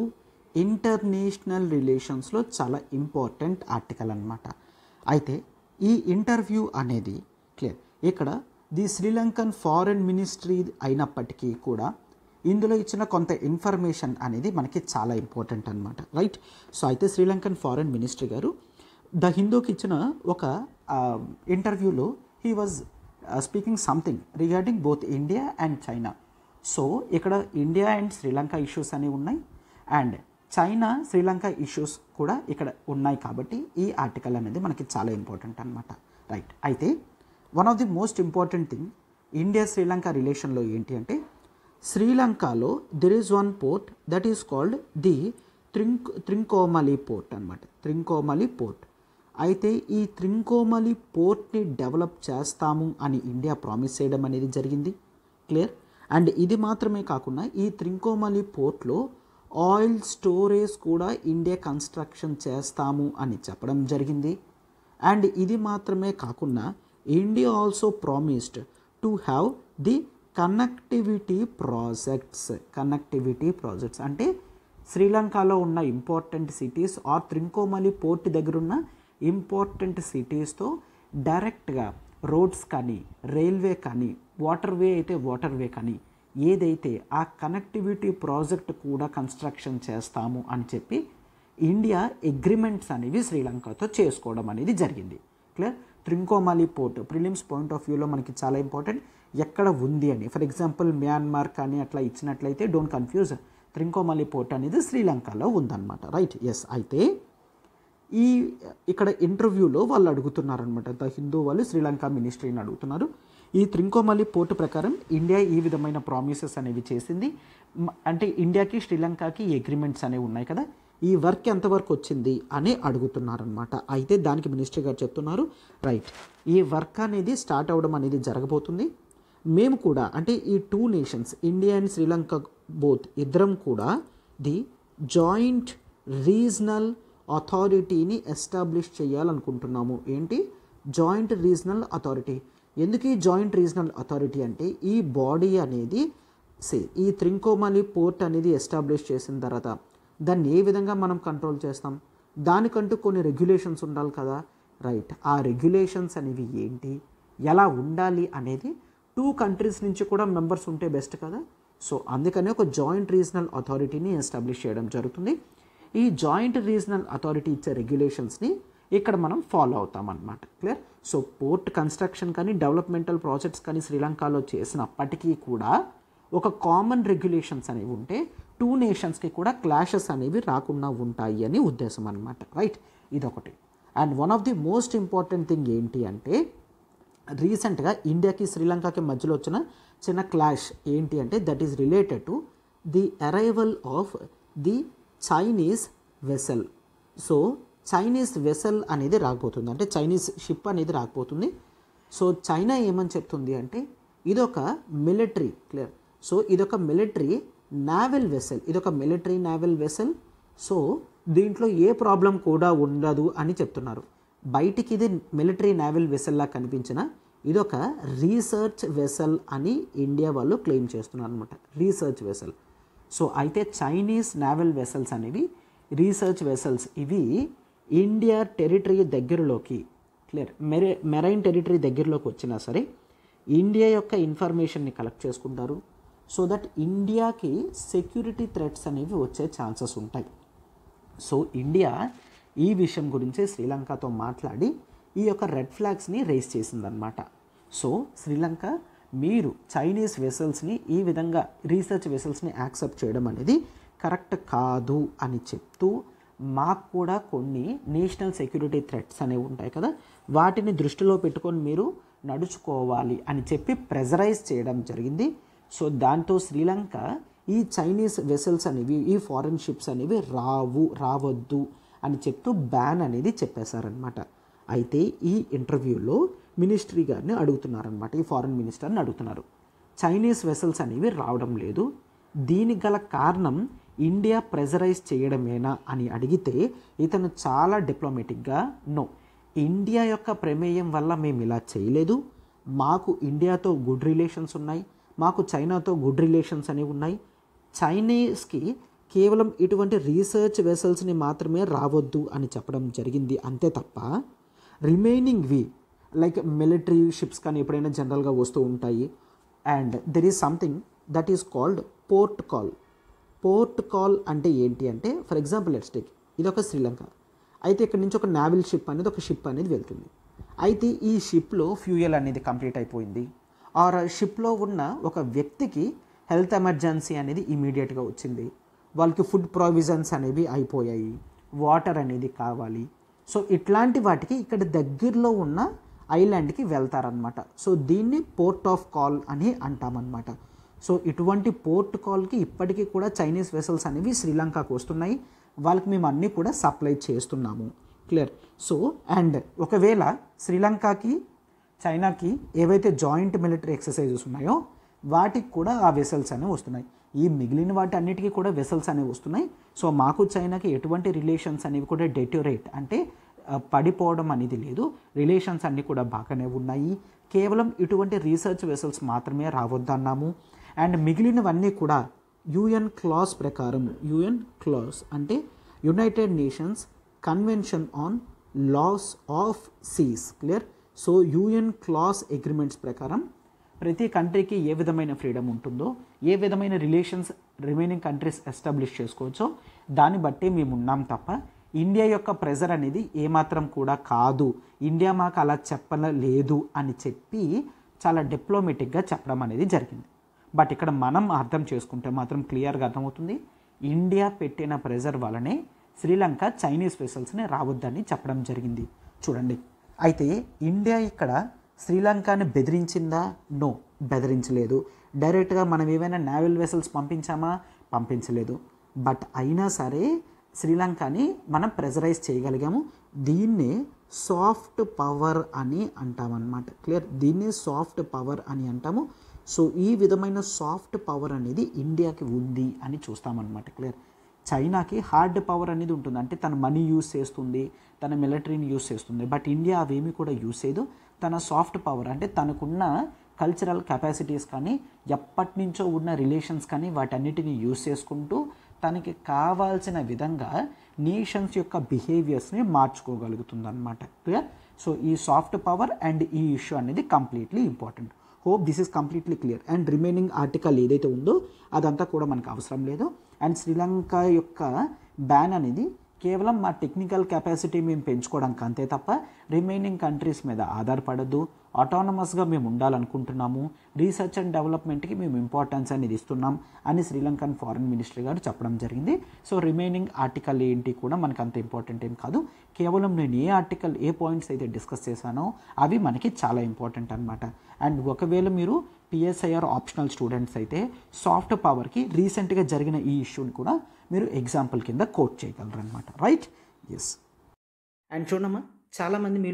A: international రిలేషన్స్లో చాలా ఇంపార్టెంట్ ఆర్టికల్ అనమాట అయితే ఈ ఇంటర్వ్యూ అనేది క్లియర్ ఇక్కడ ది శ్రీలంకన్ ఫారెన్ మినిస్ట్రీ అయినప్పటికీ కూడా ఇందులో ఇచ్చిన కొంత ఇన్ఫర్మేషన్ అనేది మనకి చాలా ఇంపార్టెంట్ అనమాట రైట్ సో అయితే శ్రీలంకన్ ఫారెన్ మినిస్ట్రీ గారు ద హిందూకి ఇచ్చిన ఒక ఇంటర్వ్యూలో he was speaking something regarding both India and China so ఇక్కడ ఇండియా అండ్ శ్రీలంక ఇష్యూస్ అనేవి ఉన్నాయి అండ్ చైనా శ్రీలంక ఇష్యూస్ కూడా ఇక్కడ ఉన్నాయి కాబట్టి ఈ ఆర్టికల్ అనేది మనకి చాలా ఇంపార్టెంట్ అనమాట రైట్ అయితే one of the most important thing India Sri Lanka రిలేషన్లో ఏంటి అంటే శ్రీలంకలో there is one port that is called the త్రింక్ త్రింకోమలి port అనమాట త్రింకోమలి పోర్ట్ అయితే ఈ త్రింకోమలి పోర్ట్ని డెవలప్ చేస్తాము అని ఇండియా ప్రామిస్ చేయడం అనేది జరిగింది క్లియర్ అండ్ ఇది మాత్రమే కాకుండా ఈ త్రింకోమలి పోర్ట్లో ఆయిల్ స్టోరేజ్ కూడా ఇండియా కన్స్ట్రక్షన్ చేస్తాము అని చెప్పడం జరిగింది అండ్ ఇది మాత్రమే కాకుండా India also promised to have the connectivity projects connectivity projects అంటే శ్రీలంకలో ఉన్న important cities or Trincomalee port దగ్గర ఉన్న ఇంపార్టెంట్ సిటీస్తో డైరెక్ట్గా రోడ్స్ కానీ రైల్వే కానీ వాటర్ వే అయితే వాటర్ వే కానీ ఏదైతే ఆ కనెక్టివిటీ ప్రాజెక్ట్ కూడా కన్స్ట్రక్షన్ చేస్తాము అని చెప్పి ఇండియా అగ్రిమెంట్స్ అనేవి శ్రీలంకతో చేసుకోవడం అనేది జరిగింది clear Trincomalee port prelims point of వ్యూలో మనకి చాలా ఇంపార్టెంట్ ఎక్కడ ఉంది అని ఫర్ ఎగ్జాంపుల్ మ్యాన్మార్ కానీ అట్లా ఇచ్చినట్లయితే డోంట్ కన్ఫ్యూజ్ త్రింకోమాలి పోర్ట్ అనేది శ్రీలంకలో ఉందన్నమాట రైట్ ఎస్ అయితే ఈ ఇక్కడ ఇంటర్వ్యూలో వాళ్ళు అడుగుతున్నారనమాట ద హిందూ వాళ్ళు శ్రీలంక మినిస్ట్రీని అడుగుతున్నారు ఈ త్రింకోమలి పోర్టు ప్రకారం ఇండియా ఈ విధమైన ప్రామిసెస్ అనేవి చేసింది మ- అంటే ఇండియాకి శ్రీలంకకి అగ్రిమెంట్స్ అనేవి ఉన్నాయి కదా ఈ వర్క్ ఎంతవరకు వచ్చింది అని అడుగుతున్నారనమాట అయితే దానికి మినిస్టర్ గారు చెప్తున్నారు రైట్ ఈ వర్క్ అనేది స్టార్ట్ అవ్వడం అనేది జరగబోతుంది మేము కూడా అంటే ఈ two nations India and Sri Lanka both ఇద్దరం కూడా ది జాయింట్ రీజనల్ అథారిటీని ఎస్టాబ్లిష్ చేయాలనుకుంటున్నాము ఏంటి జాయింట్ రీజనల్ అథారిటీ ఎందుకు ఈ జాయింట్ రీజనల్ అథారిటీ అంటే ఈ బాడీ అనేది సే ఈ త్రింకోమలి పోర్ట్ అనేది ఎస్టాబ్లిష్ చేసిన తర్వాత దాన్ని ఏ విధంగా మనం కంట్రోల్ చేస్తాం దానికంటూ కొన్ని రెగ్యులేషన్స్ ఉండాలి కదా రైట్ ఆ రెగ్యులేషన్స్ అనేవి ఏంటి ఎలా ఉండాలి అనేది టూ కంట్రీస్ నుంచి కూడా మెంబర్స్ ఉంటే బెస్ట్ కదా సో అందుకని ఒక జాయింట్ రీజనల్ అథారిటీని ఎస్టాబ్లిష్ చేయడం జరుగుతుంది ఈ జాయింట్ రీజనల్ అథారిటీ ఇచ్చే రెగ్యులేషన్స్ని ఇక్కడ మనం ఫాలో అవుతాం అన్నమాట క్లియర్ సో పోర్ట్ కన్స్ట్రక్షన్ కానీ డెవలప్మెంటల్ ప్రాజెక్ట్స్ కానీ శ్రీలంకలో చేసినప్పటికీ కూడా ఒక కామన్ రెగ్యులేషన్స్ అనేవి ఉంటే టూ నేషన్స్కి కూడా క్లాషెస్ అనేవి రాకుండా ఉంటాయి అని ఉద్దేశం అనమాట రైట్ ఇదొకటి and one of the most important thing ఏంటి అంటే రీసెంట్గా ఇండియాకి శ్రీలంకకి మధ్యలో వచ్చిన చిన్న క్లాష్ ఏంటి అంటే that is related to the arrival of the Chinese vessel so Chinese vessel అనేది రాకపోతుంది అంటే చైనీస్ షిప్ అనేది రాకపోతుంది సో చైనా ఏమని చెప్తుంది అంటే ఇదొక మిలిటరీ క్లియర్ సో ఇదొక మిలిటరీ నావెల్ వెసల్ ఇదొక మిలిటరీ నావెల్ వెసల్ సో దీంట్లో ఏ ప్రాబ్లం కూడా ఉండదు అని చెప్తున్నారు బయటికి ఇది మిలిటరీ నావల్ వెసల్లా కనిపించిన ఇదొక రీసెర్చ్ వెసల్ అని ఇండియా వాళ్ళు క్లెయిమ్ చేస్తున్నారు అనమాట రీసెర్చ్ వెసల్ సో అయితే చైనీస్ నావల్ వెసల్స్ అనేవి రీసెర్చ్ వెసల్స్ ఇవి ఇండియా టెరిటరీ దగ్గరలోకి క్లియర్ మెరే మెరైన్ టెరిటరీ దగ్గరలోకి వచ్చినా సరే ఇండియా యొక్క ఇన్ఫర్మేషన్ని కలెక్ట్ చేసుకుంటారు సో దట్ ఇండియాకి సెక్యూరిటీ థ్రెట్స్ అనేవి వచ్చే ఛాన్సెస్ ఉంటాయి సో ఇండియా ఈ విషయం గురించి శ్రీలంకతో మాట్లాడి ఈ యొక్క రెడ్ ఫ్లాగ్స్ని రేస్ చేసిందనమాట సో శ్రీలంక మీరు చైనీస్ వెసల్స్ని ఈ విధంగా రీసెర్చ్ వెసల్స్ని యాక్సెప్ట్ చేయడం అనేది కరెక్ట్ కాదు అని చెప్తూ మాకు కూడా కొన్ని నేషనల్ సెక్యూరిటీ థ్రెట్స్ అనేవి ఉంటాయి కదా వాటిని దృష్టిలో పెట్టుకొని మీరు నడుచుకోవాలి అని చెప్పి ప్రెజరైజ్ చేయడం జరిగింది సో దాంతో శ్రీలంక ఈ చైనీస్ వెసల్స్ అనేవి ఈ ఫారెన్ షిప్స్ అనేవి రావు రావద్దు అని చెప్తూ బ్యాన్ అనేది చెప్పేశారనమాట అయితే ఈ ఇంటర్వ్యూలో మినిస్ట్రీ గారిని అడుగుతున్నారనమాట ఈ ఫారెన్ మినిస్టర్ని అడుగుతున్నారు చైనీస్ వెసల్స్ అనేవి రావడం లేదు దీనికి గల కారణం ఇండియా ప్రెజరైజ్ చేయడమేనా అని అడిగితే ఇతను చాలా డిప్లొమాటిక్గా నో ఇండియా యొక్క ప్రమేయం వల్ల మేము ఇలా చేయలేదు మాకు ఇండియాతో గుడ్ రిలేషన్స్ ఉన్నాయి మాకు చైనాతో గుడ్ రిలేషన్స్ అనేవి ఉన్నాయి చైనీస్కి కేవలం ఇటువంటి రీసెర్చ్ వెసల్స్ని మాత్రమే రావద్దు అని చెప్పడం జరిగింది అంతే తప్ప రిమైనింగ్ వి లైక్ మిలిటరీ షిప్స్ కానీ ఎప్పుడైనా జనరల్గా వస్తూ ఉంటాయి and there is something that is called port call port call అంటే ఏంటి అంటే ఫర్ ఎగ్జాంపుల్ లెట్స్ టేక్ ఇది ఒక శ్రీలంక అయితే ఇక్కడ నుంచి ఒక నావల్ షిప్ అనేది ఒక షిప్ అనేది వెళ్తుంది అయితే ఈ షిప్లో ఫ్యూయల్ అనేది కంప్లీట్ అయిపోయింది ఆర్ షిప్లో ఉన్న ఒక వ్యక్తికి హెల్త్ ఎమర్జెన్సీ అనేది ఇమీడియట్గా వచ్చింది వాళ్ళకి ఫుడ్ ప్రొవిజన్స్ అనేవి అయిపోయాయి వాటర్ అనేది కావాలి సో ఇట్లాంటి వాటికి ఇక్కడ దగ్గరలో ఉన్న ఐలాండ్కి వెళ్తారనమాట సో దీన్ని పోర్ట్ ఆఫ్ కాల్ అని అంటామన్నమాట సో ఇటువంటి పోర్ట్ కాల్కి ఇప్పటికీ కూడా చైనీస్ వెసల్స్ అనేవి శ్రీలంకకు వస్తున్నాయి వాళ్ళకి మేము అన్నీ కూడా సప్లై చేస్తున్నాము క్లియర్ సో అండ్ ఒకవేళ శ్రీలంకకి చైనాకి ఏవైతే జాయింట్ మిలిటరీ ఎక్సర్సైజెస్ ఉన్నాయో వాటికి కూడా ఆ వెసల్స్ అనేవి వస్తున్నాయి ఈ మిగిలిన వాటి అన్నిటికీ కూడా వెసల్స్ అనేవి వస్తున్నాయి సో మాకు చైనాకి ఎటువంటి రిలేషన్స్ అనేవి కూడా డెట్యూరేట్ అంటే ఆ, పడిపోవడం అనేది లేదు రిలేషన్స్ అన్నీ కూడా బాగానే ఉన్నాయి కేవలం ఇటువంటి రీసెర్చ్ వెసల్స్ మాత్రమే రావద్దన్నాము అండ్ మిగిలినవన్నీ కూడా యుఎన్ క్లాస్ ప్రకారం యుఎన్ క్లాస్ అంటే United Nations Convention on Laws of Seas clear so UNCLOS agreements ప్రకారం ప్రతి కంట్రీకి ఏ విధమైన ఫ్రీడమ్ ఉంటుందో ఏ విధమైన రిలేషన్స్ రిమైనింగ్ కంట్రీస్ ఎస్టాబ్లిష్ చేసుకోవచ్చో దాన్ని బట్టి మేము ఉన్నాం తప్ప ఇండియా యొక్క ప్రెజర్ అనేది ఏమాత్రం కూడా కాదు ఇండియా మాకు అలా చెప్పలేదు అని చెప్పి చాలా డిప్లొమేటిక్గా చెప్పడం అనేది జరిగింది బట్ ఇక్కడ మనం అర్థం చేసుకుంటే మాత్రం క్లియర్గా అర్థమవుతుంది ఇండియా పెట్టిన ప్రెజర్ వల్లనే శ్రీలంక చైనీస్ వెసల్స్ని రావద్దని చెప్పడం జరిగింది చూడండి అయితే ఇండియా ఇక్కడ శ్రీలంకని బెదిరించిందా నో బెదిరించలేదు డైరెక్ట్గా మనం ఏమైనా నావల్ వెసల్స్ పంపించామా పంపించలేదు బట్ అయినా సరే శ్రీలంకని మనం ప్రెజరైజ్ చేయగలిగాము దీన్నే సాఫ్ట్ పవర్ అని అంటామన్నమాట క్లియర్ దీన్నే సాఫ్ట్ పవర్ అని అంటాము సో ఈ విధమైన సాఫ్ట్ పవర్ అనేది ఇండియాకి ఉంది అని చూస్తామన్నమాట క్లియర్ చైనాకి హార్డ్ పవర్ అనేది ఉంటుంది అంటే తన మనీ యూస్ చేస్తుంది తన మిలిటరీని యూస్ చేస్తుంది బట్ ఇండియా అవేమి కూడా యూస్ చేయదు తన సాఫ్ట్ పవర్ అంటే తనకున్న కల్చరల్ కెపాసిటీస్ కానీ ఎప్పటి నుంచో ఉన్న రిలేషన్స్ కానీ వాటన్నిటిని యూస్ చేసుకుంటూ తనకి కావాల్సిన విధంగా నేషన్స్ యొక్క బిహేవియర్స్ని మార్చుకోగలుగుతుంది అనమాట క్లియర్ సో ఈ సాఫ్ట్ పవర్ అండ్ ఈ ఇష్యూ అనేది completely important hope this is completely clear and remaining article ఏదైతే ఉందో అదంతా కూడా మనకు అవసరం లేదు అండ్ శ్రీలంక యొక్క బ్యాన్ అనేది కేవలం మా టెక్నికల్ కెపాసిటీ మేము పెంచుకోవడానికి అంతే తప్ప రిమైనింగ్ కంట్రీస్ మీద ఆధారపడద్దు ఆటోనమస్గా మేము ఉండాలనుకుంటున్నాము రీసెర్చ్ అండ్ డెవలప్మెంట్కి మేము ఇంపార్టెన్స్ అనేది ఇస్తున్నాం అని శ్రీలంకన్ ఫారెన్ మినిస్ట్రీ గారు చెప్పడం జరిగింది సో రిమైనింగ్ ఆర్టికల్ ఏంటి కూడా మనకు అంత ఇంపార్టెంట్ ఏం కాదు కేవలం నేను ఏ ఆర్టికల్ ఏ పాయింట్స్ అయితే డిస్కస్ చేశానో అవి మనకి చాలా ఇంపార్టెంట్ అనమాట అండ్ ఒకవేళ మీరు పిఎస్ఐఆర్ ఆప్షనల్ స్టూడెంట్స్ అయితే సాఫ్ట్ పవర్కి రీసెంట్గా జరిగిన ఈ ఇష్యూని కూడా మీరు ఎగ్జాంపుల్ కింద కోట్ చేయగలరు అనమాట రైట్ ఎస్ అండ్ చూడమ్మా చాలామంది మీలో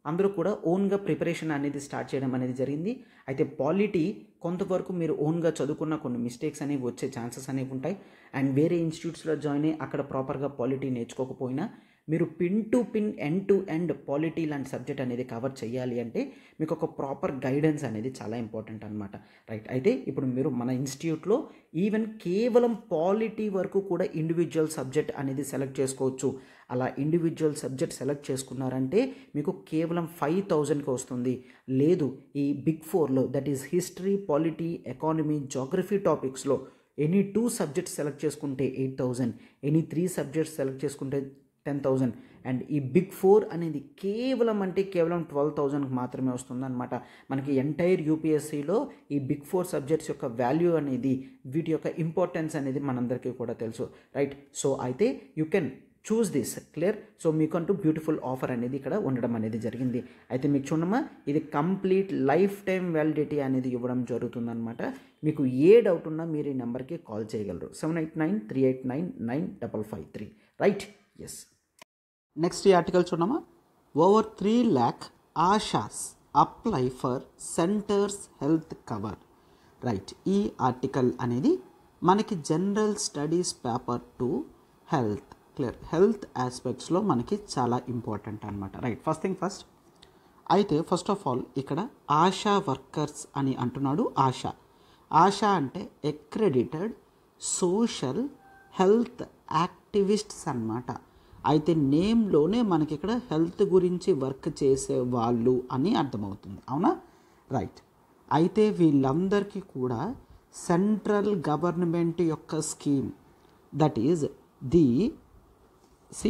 A: అందరూ కూడా ఓన్గా ప్రిపరేషన్ అనేది స్టార్ట్ చేయడం అనేది జరిగింది అయితే పాలిటీ కొంతవరకు మీరు ఓన్గా చదువుకున్న కొన్ని మిస్టేక్స్ అనేవి వచ్చే ఛాన్సెస్ అనేవి ఉంటాయి అండ్ వేరే ఇన్స్టిట్యూట్స్లో జాయిన్ అయ్యి అక్కడ ప్రాపర్గా పాలిటీ నేర్చుకోకపోయినా మీరు pin to pin end to end polity లాంటి సబ్జెక్ట్ అనేది కవర్ చేయాలి అంటే మీకు ఒక ప్రాపర్ గైడెన్స్ అనేది చాలా ఇంపార్టెంట్ అనమాట రైట్ అయితే ఇప్పుడు మీరు మన ఇన్స్టిట్యూట్లో ఈవెన్ కేవలం పాలిటీ వరకు కూడా ఇండివిజువల్ సబ్జెక్ట్ అనేది సెలెక్ట్ చేసుకోవచ్చు అలా ఇండివిజువల్ సబ్జెక్ట్ సెలెక్ట్ చేసుకున్నారంటే మీకు కేవలం ఫైవ్ థౌజండ్కి వస్తుంది లేదు ఈ బిగ్ ఫోర్లో that is history polity economy geography టాపిక్స్లో ఎనీ టూ సబ్జెక్ట్స్ సెలెక్ట్ చేసుకుంటే eight thousand any three subjects select చేసుకుంటే టెన్ థౌజండ్ అండ్ ఈ బిగ్ ఫోర్ అనేది కేవలం అంటే కేవలం ట్వెల్వ్ థౌజండ్కి మాత్రమే వస్తుందన్నమాట మనకి ఎంటైర్ యూపీఎస్సీలో ఈ బిగ్ ఫోర్ సబ్జెక్ట్స్ యొక్క వాల్యూ అనేది వీటి యొక్క ఇంపార్టెన్స్ అనేది మనందరికీ కూడా తెలుసు రైట్ సో అయితే you can choose this clear so మీకంటూ బ్యూటిఫుల్ ఆఫర్ అనేది ఇక్కడ ఉండడం అనేది జరిగింది అయితే మీకు చూడమ్మా ఇది కంప్లీట్ లైఫ్ టైం వ్యాలిడిటీ అనేది ఇవ్వడం జరుగుతుందన్నమాట మీకు ఏ డౌట్ ఉన్నా మీరు ఈ నెంబర్కి కాల్ చేయగలరు seven eight nine three eight nine nine double five three right yes next ఈ ఆర్టికల్ చూడమా over three lakh ASHAs apply for centre's health cover right ఈ ఆర్టికల్ అనేది మనకి general studies paper two health clear health ఆస్పెక్ట్స్లో మనకి చాలా ఇంపార్టెంట్ అనమాట రైట్ ఫస్ట్ థింగ్ ఫస్ట్ అయితే ఫస్ట్ ఆఫ్ ఆల్ ఇక్కడ ఆశా వర్కర్స్ అని అంటున్నాడు ఆశా ఆశా అంటే ఎక్రెడిటెడ్ సోషల్ హెల్త్ యాక్టివిస్ట్స్ అన్నమాట అయితే నేమ్లోనే మనకి ఇక్కడ హెల్త్ గురించి వర్క్ చేసే వాళ్ళు అని అర్థమవుతుంది అవునా రైట్ అయితే వీళ్ళందరికీ కూడా సెంట్రల్ గవర్నమెంట్ యొక్క స్కీమ్ దట్ ఈజ్ ది సి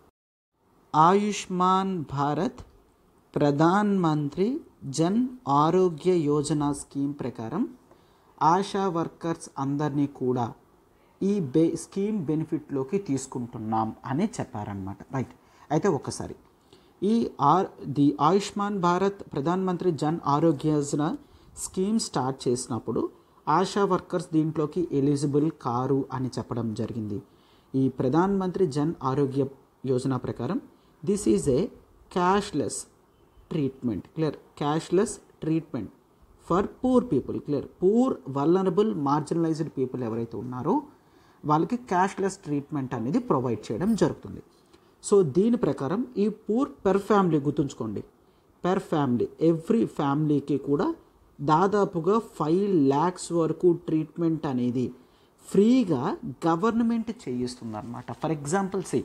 A: ఆయుష్మాన్ భారత్ ప్రధాన్ మంత్రి జన్ ఆరోగ్య యోజన స్కీమ్ ప్రకారం ఆశా వర్కర్స్ అందరినీ కూడా ఈ బే స్కీమ్ బెనిఫిట్లోకి తీసుకుంటున్నాం అని చెప్పారనమాట రైట్ అయితే ఒక్కసారి ఈ ఆర్ the Ayushman Bharat Pradhan Mantri Jan Arogya Yojana scheme start చేసినప్పుడు ఆశా వర్కర్స్ దీంట్లోకి ఎలిజిబుల్ కారు అని చెప్పడం జరిగింది ఈ ప్రధాన్ మంత్రి జన్ ఆరోగ్య యోజన ప్రకారం this is a cashless treatment clear cashless treatment for poor people clear poor vulnerable marginalised people ఎవరైతే ఉన్నారో వాళ్ళకి క్యాష్లెస్ ట్రీట్మెంట్ అనేది ప్రొవైడ్ చేయడం జరుగుతుంది సో దీని ప్రకారం ఈ పూర్ పెర్ ఫ్యామిలీ గుర్తుంచుకోండి పెర్ ఫ్యామిలీ ఎవ్రీ ఫ్యామిలీకి కూడా దాదాపుగా ఫైవ్ ల్యాక్స్ వరకు ట్రీట్మెంట్ అనేది ఫ్రీగా గవర్నమెంట్ చేయిస్తుంది అనమాట ఫర్ ఎగ్జాంపుల్ సి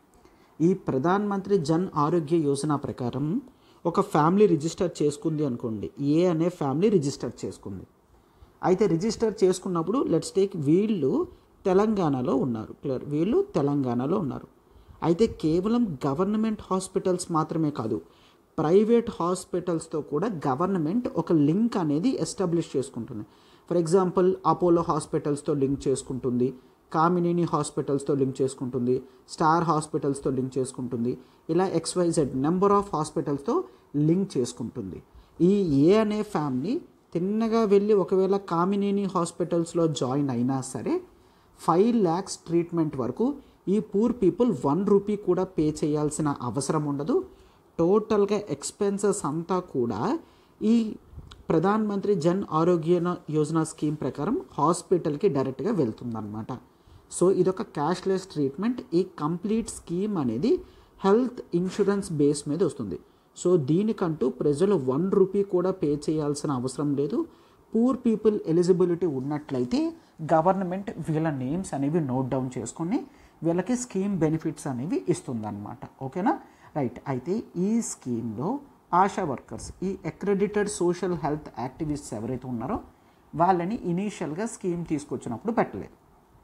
A: ఈ ప్రధాన్ మంత్రి జన్ ఆరోగ్య యోజన ప్రకారం ఒక ఫ్యామిలీ రిజిస్టర్ చేసుకుంది అనుకోండి ఏ అనే ఫ్యామిలీ రిజిస్టర్ చేసుకుంది అయితే రిజిస్టర్ చేసుకున్నప్పుడు లెట్స్ టేక్ వీళ్ళు తెలంగాణలో ఉన్నారు క్లియర్ వీళ్ళు తెలంగాణలో ఉన్నారు అయితే కేవలం గవర్నమెంట్ హాస్పిటల్స్ మాత్రమే కాదు ప్రైవేట్ హాస్పిటల్స్తో కూడా గవర్నమెంట్ ఒక లింక్ అనేది ఎస్టాబ్లిష్ చేసుకుంటుంది ఫర్ ఎగ్జాంపుల్ అపోలో హాస్పిటల్స్తో లింక్ చేసుకుంటుంది కామినేని హాస్పిటల్స్తో లింక్ చేసుకుంటుంది స్టార్ హాస్పిటల్స్తో లింక్ చేసుకుంటుంది ఇలా ఎక్స్వైజెడ్ నెంబర్ ఆఫ్ హాస్పిటల్స్తో లింక్ చేసుకుంటుంది ఈ ఏ అనే ఫ్యామిలీ తిన్నగా వెళ్ళి ఒకవేళ కామినేని హాస్పిటల్స్లో జాయిన్ అయినా సరే ఫైవ్ ల్యాక్స్ ట్రీట్మెంట్ వరకు ఈ పూర్ పీపుల్ వన్ రూపీ కూడా పే చేయాల్సిన అవసరం ఉండదు టోటల్గా ఎక్స్పెన్సెస్ అంతా కూడా ఈ ప్రధాన్ మంత్రి జన్ ఆరోగ్య యోజన స్కీమ్ ప్రకారం హాస్పిటల్కి డైరెక్ట్గా వెళ్తుందన్నమాట సో ఇదొక క్యాష్లెస్ ట్రీట్మెంట్ ఈ కంప్లీట్ స్కీమ్ అనేది హెల్త్ ఇన్సూరెన్స్ బేస్ మీద వస్తుంది సో దీనికంటూ ప్రజలు వన్ రూపీ కూడా పే చేయాల్సిన అవసరం లేదు పూర్ పీపుల్ ఎలిజిబిలిటీ ఉన్నట్లయితే గవర్నమెంట్ వీళ్ళ నేమ్స్ అనేవి నోట్ డౌన్ చేసుకొని వీళ్ళకి స్కీమ్ బెనిఫిట్స్ అనేవి ఇస్తుందన్నమాట ఓకేనా రైట్ అయితే ఈ స్కీమ్లో ఆశా వర్కర్స్ ఈ అక్రెడిటెడ్ సోషల్ హెల్త్ యాక్టివిస్ట్స్ ఎవరైతే ఉన్నారో వాళ్ళని ఇనీషియల్గా స్కీమ్ తీసుకొచ్చినప్పుడు పెట్టలేదు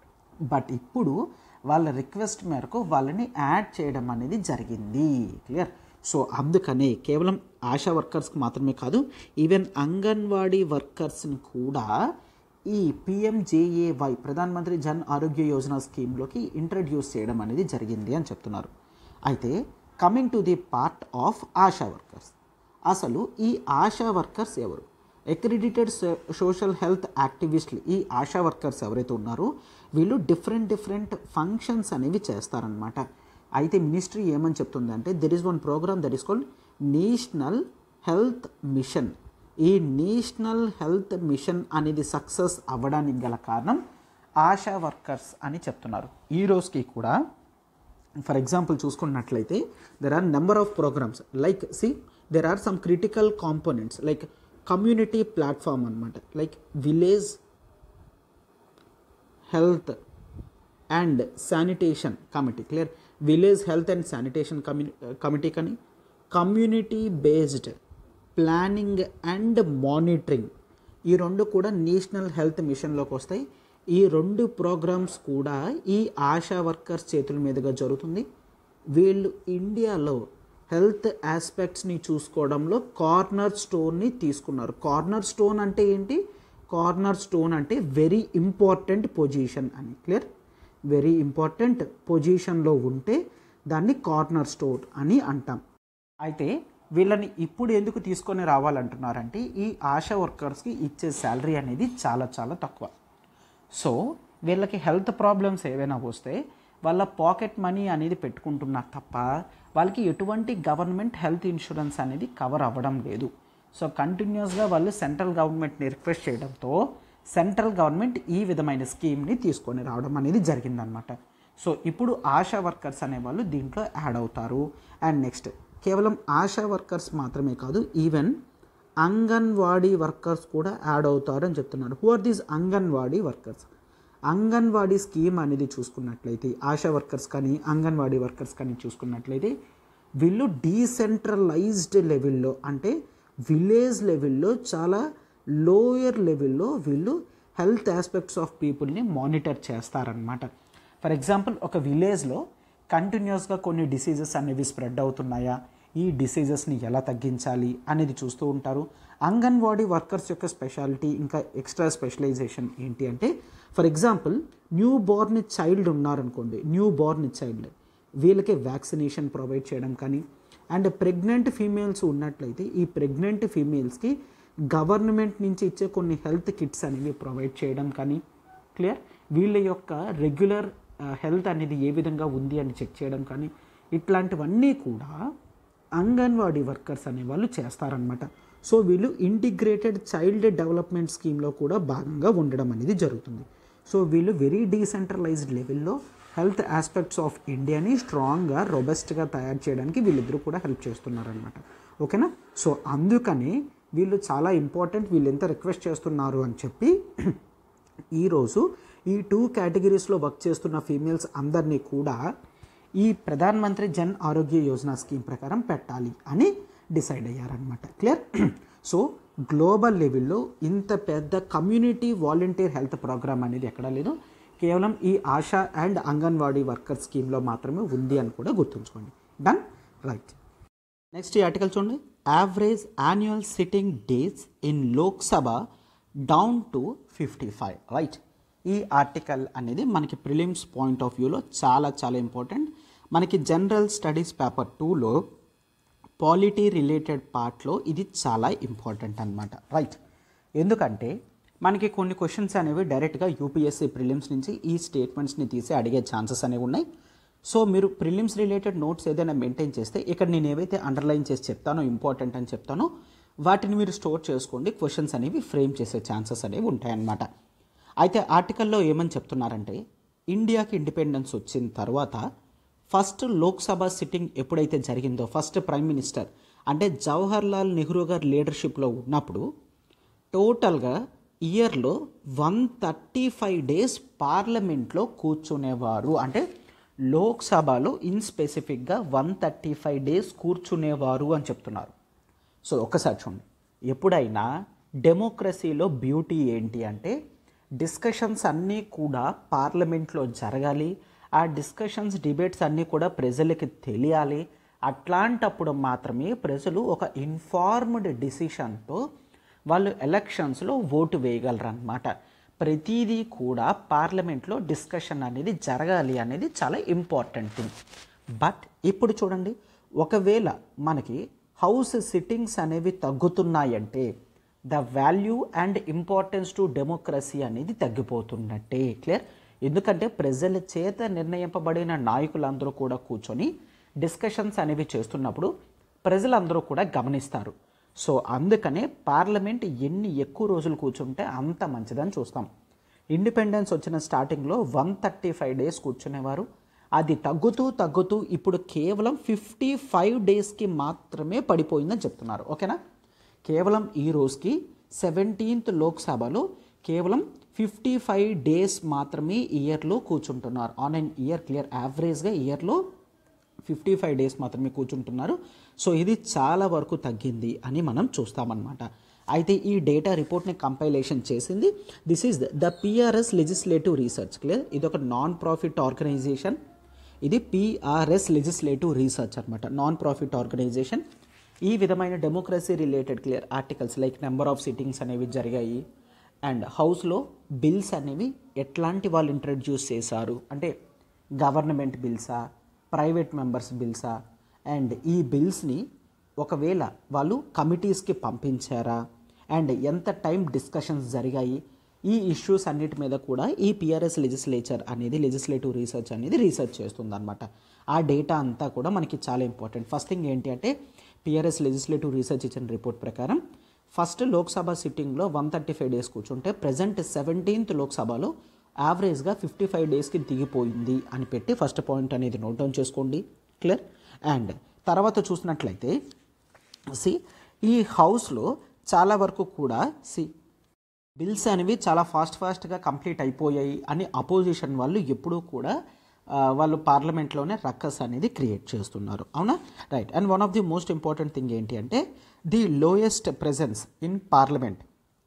A: బట్ ఇప్పుడు వాళ్ళ రిక్వెస్ట్ మేరకు వాళ్ళని యాడ్ చేయడం అనేది జరిగింది క్లియర్ సో అందుకనే కేవలం ఆశా వర్కర్స్కి మాత్రమే కాదు ఈవెన్ అంగన్వాడీ వర్కర్స్ని కూడా ఈ పిఎంజేఏవై ప్రధాన్ మంత్రి జన్ ఆరోగ్య యోజన స్కీమ్లోకి ఇంట్రడ్యూస్ చేయడం అనేది జరిగింది అని చెప్తున్నారు అయితే coming to the part of ASHA workers అసలు ఈ ఆశా వర్కర్స్ ఎవరు అక్రిడిటెడ్ సోషల్ హెల్త్ యాక్టివిస్టులు ఈ ఆశా వర్కర్స్ ఎవరైతే ఉన్నారో వీళ్ళు డిఫరెంట్ డిఫరెంట్ ఫంక్షన్స్ అనేవి చేస్తారనమాట అయితే మినిస్ట్రీ ఏమని చెప్తుందంటే there is one programme that is called national health mission ఈ నేషనల్ హెల్త్ మిషన్ అనేది సక్సెస్ అవ్వడానికి గల కారణం ఆశా వర్కర్స్ అని చెప్తున్నారు ఈ రోజుకి కూడా ఫర్ ఎగ్జాంపుల్ చూసుకున్నట్లయితే there are number of programmes like see there are some critical components like community platform అనమాట like village health and sanitation committee clear village health and sanitation commu committee కానీ community based planning and monitoring ఈ రెండు కూడా నేషనల్ హెల్త్ మిషన్లోకి వస్తాయి ఈ రెండు ప్రోగ్రామ్స్ కూడా ఈ ఆశా వర్కర్స్ చేతుల మీదుగా జరుగుతుంది వీళ్ళు ఇండియాలో హెల్త్ ఆస్పెక్ట్స్ని చూసుకోవడంలో కార్నర్ స్టోన్ని తీసుకున్నారు కార్నర్ స్టోన్ అంటే ఏంటి కార్నర్ స్టోన్ అంటే వెరీ ఇంపార్టెంట్ పొజిషన్ అని క్లియర్ వెరీ ఇంపార్టెంట్ పొజిషన్లో ఉంటే దాన్ని కార్నర్ స్టోన్ అని అంటాం అయితే వీళ్ళని ఇప్పుడు ఎందుకు తీసుకొని రావాలంటున్నారంటే ఈ ఆశా వర్కర్స్కి ఇచ్చే శాలరీ అనేది చాలా చాలా తక్కువ సో వీళ్ళకి హెల్త్ ప్రాబ్లమ్స్ ఏవైనా వస్తే వాళ్ళ పాకెట్ మనీ అనేది పెట్టుకుంటున్నారు తప్ప వాళ్ళకి ఎటువంటి గవర్నమెంట్ హెల్త్ ఇన్సూరెన్స్ అనేది కవర్ అవ్వడం లేదు సో కంటిన్యూస్గా వాళ్ళు సెంట్రల్ గవర్నమెంట్ని రిక్వెస్ట్ చేయడంతో సెంట్రల్ గవర్నమెంట్ ఈ విధమైన స్కీమ్ని తీసుకొని రావడం అనేది జరిగిందనమాట సో ఇప్పుడు ఆశా వర్కర్స్ అనేవాళ్ళు దీంట్లో యాడ్ అవుతారు అండ్ నెక్స్ట్ కేవలం ఆశా వర్కర్స్ మాత్రమే కాదు ఈవెన్ అంగన్వాడీ వర్కర్స్ కూడా యాడ్ అవుతారు అని చెప్తున్నారు who are these Anganwadi workers Anganwadi scheme అనేది చూసుకున్నట్లయితే ఆశా వర్కర్స్ కానీ అంగన్వాడీ వర్కర్స్ కానీ చూసుకున్నట్లయితే వీళ్ళు డీసెంట్రలైజ్డ్ లెవెల్లో అంటే విలేజ్ లెవెల్లో చాలా లోయర్ లెవెల్లో వీళ్ళు హెల్త్ ఆస్పెక్ట్స్ ఆఫ్ పీపుల్ని మానిటర్ చేస్తారనమాట ఫర్ ఎగ్జాంపుల్ ఒక విలేజ్లో కంటిన్యూస్గా కొన్ని డిసీజెస్ అనేవి స్ప్రెడ్ అవుతున్నాయా ఈ డిసీజెస్ని ఎలా తగ్గించాలి అనేది చూస్తూ ఉంటారు అంగన్వాడీ వర్కర్స్ యొక్క స్పెషాలిటీ ఇంకా ఎక్స్ట్రా స్పెషలైజేషన్ ఏంటి అంటే for example new born child ఉన్నారనుకోండి న్యూ బోర్న్ చైల్డ్ వీళ్ళకి వ్యాక్సినేషన్ ప్రొవైడ్ చేయడం కానీ అండ్ ప్రెగ్నెంట్ ఫీమేల్స్ ఉన్నట్లయితే ఈ ప్రెగ్నెంట్ ఫీమేల్స్కి గవర్నమెంట్ నుంచి ఇచ్చే కొన్ని హెల్త్ కిట్స్ అనేవి ప్రొవైడ్ చేయడం కానీ క్లియర్ వీళ్ళ యొక్క రెగ్యులర్ హెల్త్ అనేది ఏ విధంగా ఉంది అని చెక్ చేయడం కానీ ఇట్లాంటివన్నీ కూడా అంగన్వాడీ వర్కర్స్ అనేవాళ్ళు చేస్తారనమాట సో వీళ్ళు ఇంటిగ్రేటెడ్ చైల్డ్ డెవలప్మెంట్ స్కీమ్లో కూడా భాగంగా ఉండడం అనేది జరుగుతుంది సో వీళ్ళు వెరీ డీసెంట్రలైజ్డ్ లెవెల్లో హెల్త్ ఆస్పెక్ట్స్ ఆఫ్ ఇండియాని స్ట్రాంగ్గా రొబెస్ట్గా తయారు చేయడానికి వీళ్ళిద్దరూ కూడా హెల్ప్ చేస్తున్నారనమాట ఓకేనా సో అందుకని వీళ్ళు చాలా ఇంపార్టెంట్ వీళ్ళు ఎంత రిక్వెస్ట్ చేస్తున్నారు అని చెప్పి ఈరోజు ఈ టూ కేటగిరీస్లో వర్క్ చేస్తున్న ఫీమేల్స్ అందరినీ కూడా ఈ ప్రధాన్ మంత్రి జన్ ఆరోగ్య యోజన స్కీమ్ ప్రకారం పెట్టాలి అని డిసైడ్ అయ్యారనమాట క్లియర్ సో గ్లోబల్ లెవెల్లో ఇంత పెద్ద కమ్యూనిటీ వాలంటీర్ హెల్త్ ప్రోగ్రామ్ అనేది ఎక్కడా లేదు కేవలం ఈ ఆశా అండ్ అంగన్వాడీ వర్కర్ స్కీమ్లో మాత్రమే ఉంది అని కూడా గుర్తుంచుకోండి డన్ రైట్ నెక్స్ట్ ఈ ఆర్టికల్ చూడండి average annual sitting days in Lok Sabha down to fifty five right ఈ ఆర్టికల్ అనేది మనకి ప్రిలిమ్స్ పాయింట్ ఆఫ్ వ్యూలో చాలా చాలా ఇంపార్టెంట్ మనకి జనరల్ స్టడీస్ పేపర్ టూలో పాలిటీ రిలేటెడ్ పార్ట్లో ఇది చాలా ఇంపార్టెంట్ అనమాట రైట్ ఎందుకంటే మనకి కొన్ని క్వశ్చన్స్ అనేవి డైరెక్ట్గా యూపీఎస్సీ ప్రిలిమ్స్ నుంచి ఈ స్టేట్మెంట్స్ని తీసి అడిగే ఛాన్సెస్ అనేవి ఉన్నాయి సో మీరు ప్రిలిమ్స్ రిలేటెడ్ నోట్స్ ఏదైనా మెయింటైన్ చేస్తే ఇక్కడ నేను ఏవైతే అండర్లైన్ చేసి చెప్తానో ఇంపార్టెంట్ అని చెప్తానో వాటిని మీరు స్టోర్ చేసుకోండి క్వశ్చన్స్ అనేవి ఫ్రేమ్ చేసే ఛాన్సెస్ అనేవి ఉంటాయన్నమాట అయితే ఆర్టికల్లో ఏమని చెప్తున్నారంటే ఇండియాకి ఇండిపెండెన్స్ వచ్చిన తర్వాత ఫస్ట్ లోక్సభ సిట్టింగ్ ఎప్పుడైతే జరిగిందో ఫస్ట్ ప్రైమ్ మినిస్టర్ అంటే జవహర్ లాల్ నెహ్రూ గారు లీడర్షిప్లో ఉన్నప్పుడు టోటల్గా ఇయర్లో వన్ థర్టీ ఫైవ్ డేస్ పార్లమెంట్లో కూర్చునేవారు అంటే లోక్సభలో ఇన్ స్పెసిఫిక్గా వన్ థర్టీ ఫైవ్ డేస్ కూర్చునేవారు అని చెప్తున్నారు సో ఒక్కసారి చూడండి ఎప్పుడైనా డెమోక్రసీలో బ్యూటీ ఏంటి అంటే డిస్కషన్స్ అన్నీ కూడా పార్లమెంట్లో జరగాలి ఆ డిస్కషన్స్ డిబేట్స్ అన్నీ కూడా ప్రజలకి తెలియాలి అట్లాంటప్పుడు మాత్రమే ప్రజలు ఒక ఇన్ఫార్మ్డ్ డిసిషన్తో వాళ్ళు ఎలక్షన్స్లో ఓటు వేయగలరన్నమాట ప్రతిదీ కూడా పార్లమెంట్లో డిస్కషన్ అనేది జరగాలి అనేది చాలా ఇంపార్టెంట్ థింగ్ బట్ ఇప్పుడు చూడండి ఒకవేళ మనకి హౌస్ సిట్టింగ్స్ అనేవి తగ్గుతున్నాయంటే the value and importance to democracy అనేది తగ్గిపోతున్నట్టే క్లియర్ ఎందుకంటే ప్రజల చేత నిర్ణయింపబడిన నాయకులందరూ కూడా కూర్చొని డిస్కషన్స్ అనేవి చేస్తున్నప్పుడు ప్రజలందరూ కూడా గమనిస్తారు సో అందుకనే పార్లమెంట్ ఎన్ని ఎక్కువ రోజులు కూర్చుంటే అంత మంచిదని చూస్తాం ఇండిపెండెన్స్ వచ్చిన స్టార్టింగ్లో వన్ థర్టీ ఫైవ్ డేస్ కూర్చునేవారు అది తగ్గుతూ తగ్గుతూ ఇప్పుడు కేవలం ఫిఫ్టీ ఫైవ్ డేస్కి మాత్రమే పడిపోయిందని చెప్తున్నారు ఓకేనా కేవలం ఈ రోజుకి సెవెంటీన్త్ లోక్సభలో కేవలం ఫిఫ్టీ ఫైవ్ డేస్ మాత్రమే ఇయర్లో కూర్చుంటున్నారు ఆన్ అన్ ఇయర్ క్లియర్ యావరేజ్గా ఇయర్లో ఫిఫ్టీ ఫైవ్ డేస్ మాత్రమే కూర్చుంటున్నారు సో ఇది చాలా వరకు తగ్గింది అని మనం చూస్తామన్నమాట అయితే ఈ డేటా రిపోర్ట్ని కంపైలేషన్ చేసింది this is the PRS legislative research clear ఇది ఒక నాన్ ప్రాఫిట్ ఆర్గనైజేషన్ ఇది పిఆర్ఎస్ లెజిస్లేటివ్ రీసెర్చ్ అనమాట నాన్ ప్రాఫిట్ ఆర్గనైజేషన్ ఈ విధమైన democracy related clear articles like number of sittings అనేవి జరిగాయి అండ్ హౌస్లో బిల్స్ అనేవి ఎట్లాంటి వాళ్ళు ఇంట్రడ్యూస్ చేశారు అంటే గవర్నమెంట్ బిల్సా ప్రైవేట్ మెంబర్స్ బిల్సా అండ్ ఈ బిల్స్ని ఒకవేళ వాళ్ళు కమిటీస్కి పంపించారా అండ్ ఎంత టైం డిస్కషన్స్ జరిగాయి ఈ ఇష్యూస్ అన్నిటి మీద కూడా ఈ పిఆర్ఎస్ లెజిస్లేచర్ అనేది లెజిస్లేటివ్ రీసెర్చ్ అనేది రీసెర్చ్ చేస్తుంది అనమాట ఆ డేటా అంతా కూడా మనకి చాలా ఇంపార్టెంట్ ఫస్ట్ థింగ్ ఏంటి అంటే పిఆర్ఎస్ లెజిస్లేటివ్ రీసెర్చ్ ఇచ్చిన రిపోర్ట్ ప్రకారం ఫస్ట్ లోక్సభ సిట్టింగ్లో వన్ థర్టీ ఫైవ్ డేస్ కూర్చుంటే ప్రజెంట్ సెవెంటీన్త్ లోక్సభలో యావరేజ్గా ఫిఫ్టీ ఫైవ్ డేస్కి దిగిపోయింది అని పెట్టి ఫస్ట్ పాయింట్ అనేది నోట్ డౌన్ చేసుకోండి క్లియర్ అండ్ తర్వాత చూసినట్లయితే సి ఈ హౌస్లో చాలా వరకు కూడా సి బిల్స్ అనేవి చాలా ఫాస్ట్ ఫాస్ట్గా కంప్లీట్ అయిపోయాయి అని అపోజిషన్ వాళ్ళు ఎప్పుడూ కూడా ఆ, వాళ్ళు పార్లమెంట్లోనే రక్కస్ అనేది క్రియేట్ చేస్తున్నారు అవునా right and one of the most important thing ఏంటి అంటే the lowest presence in parliament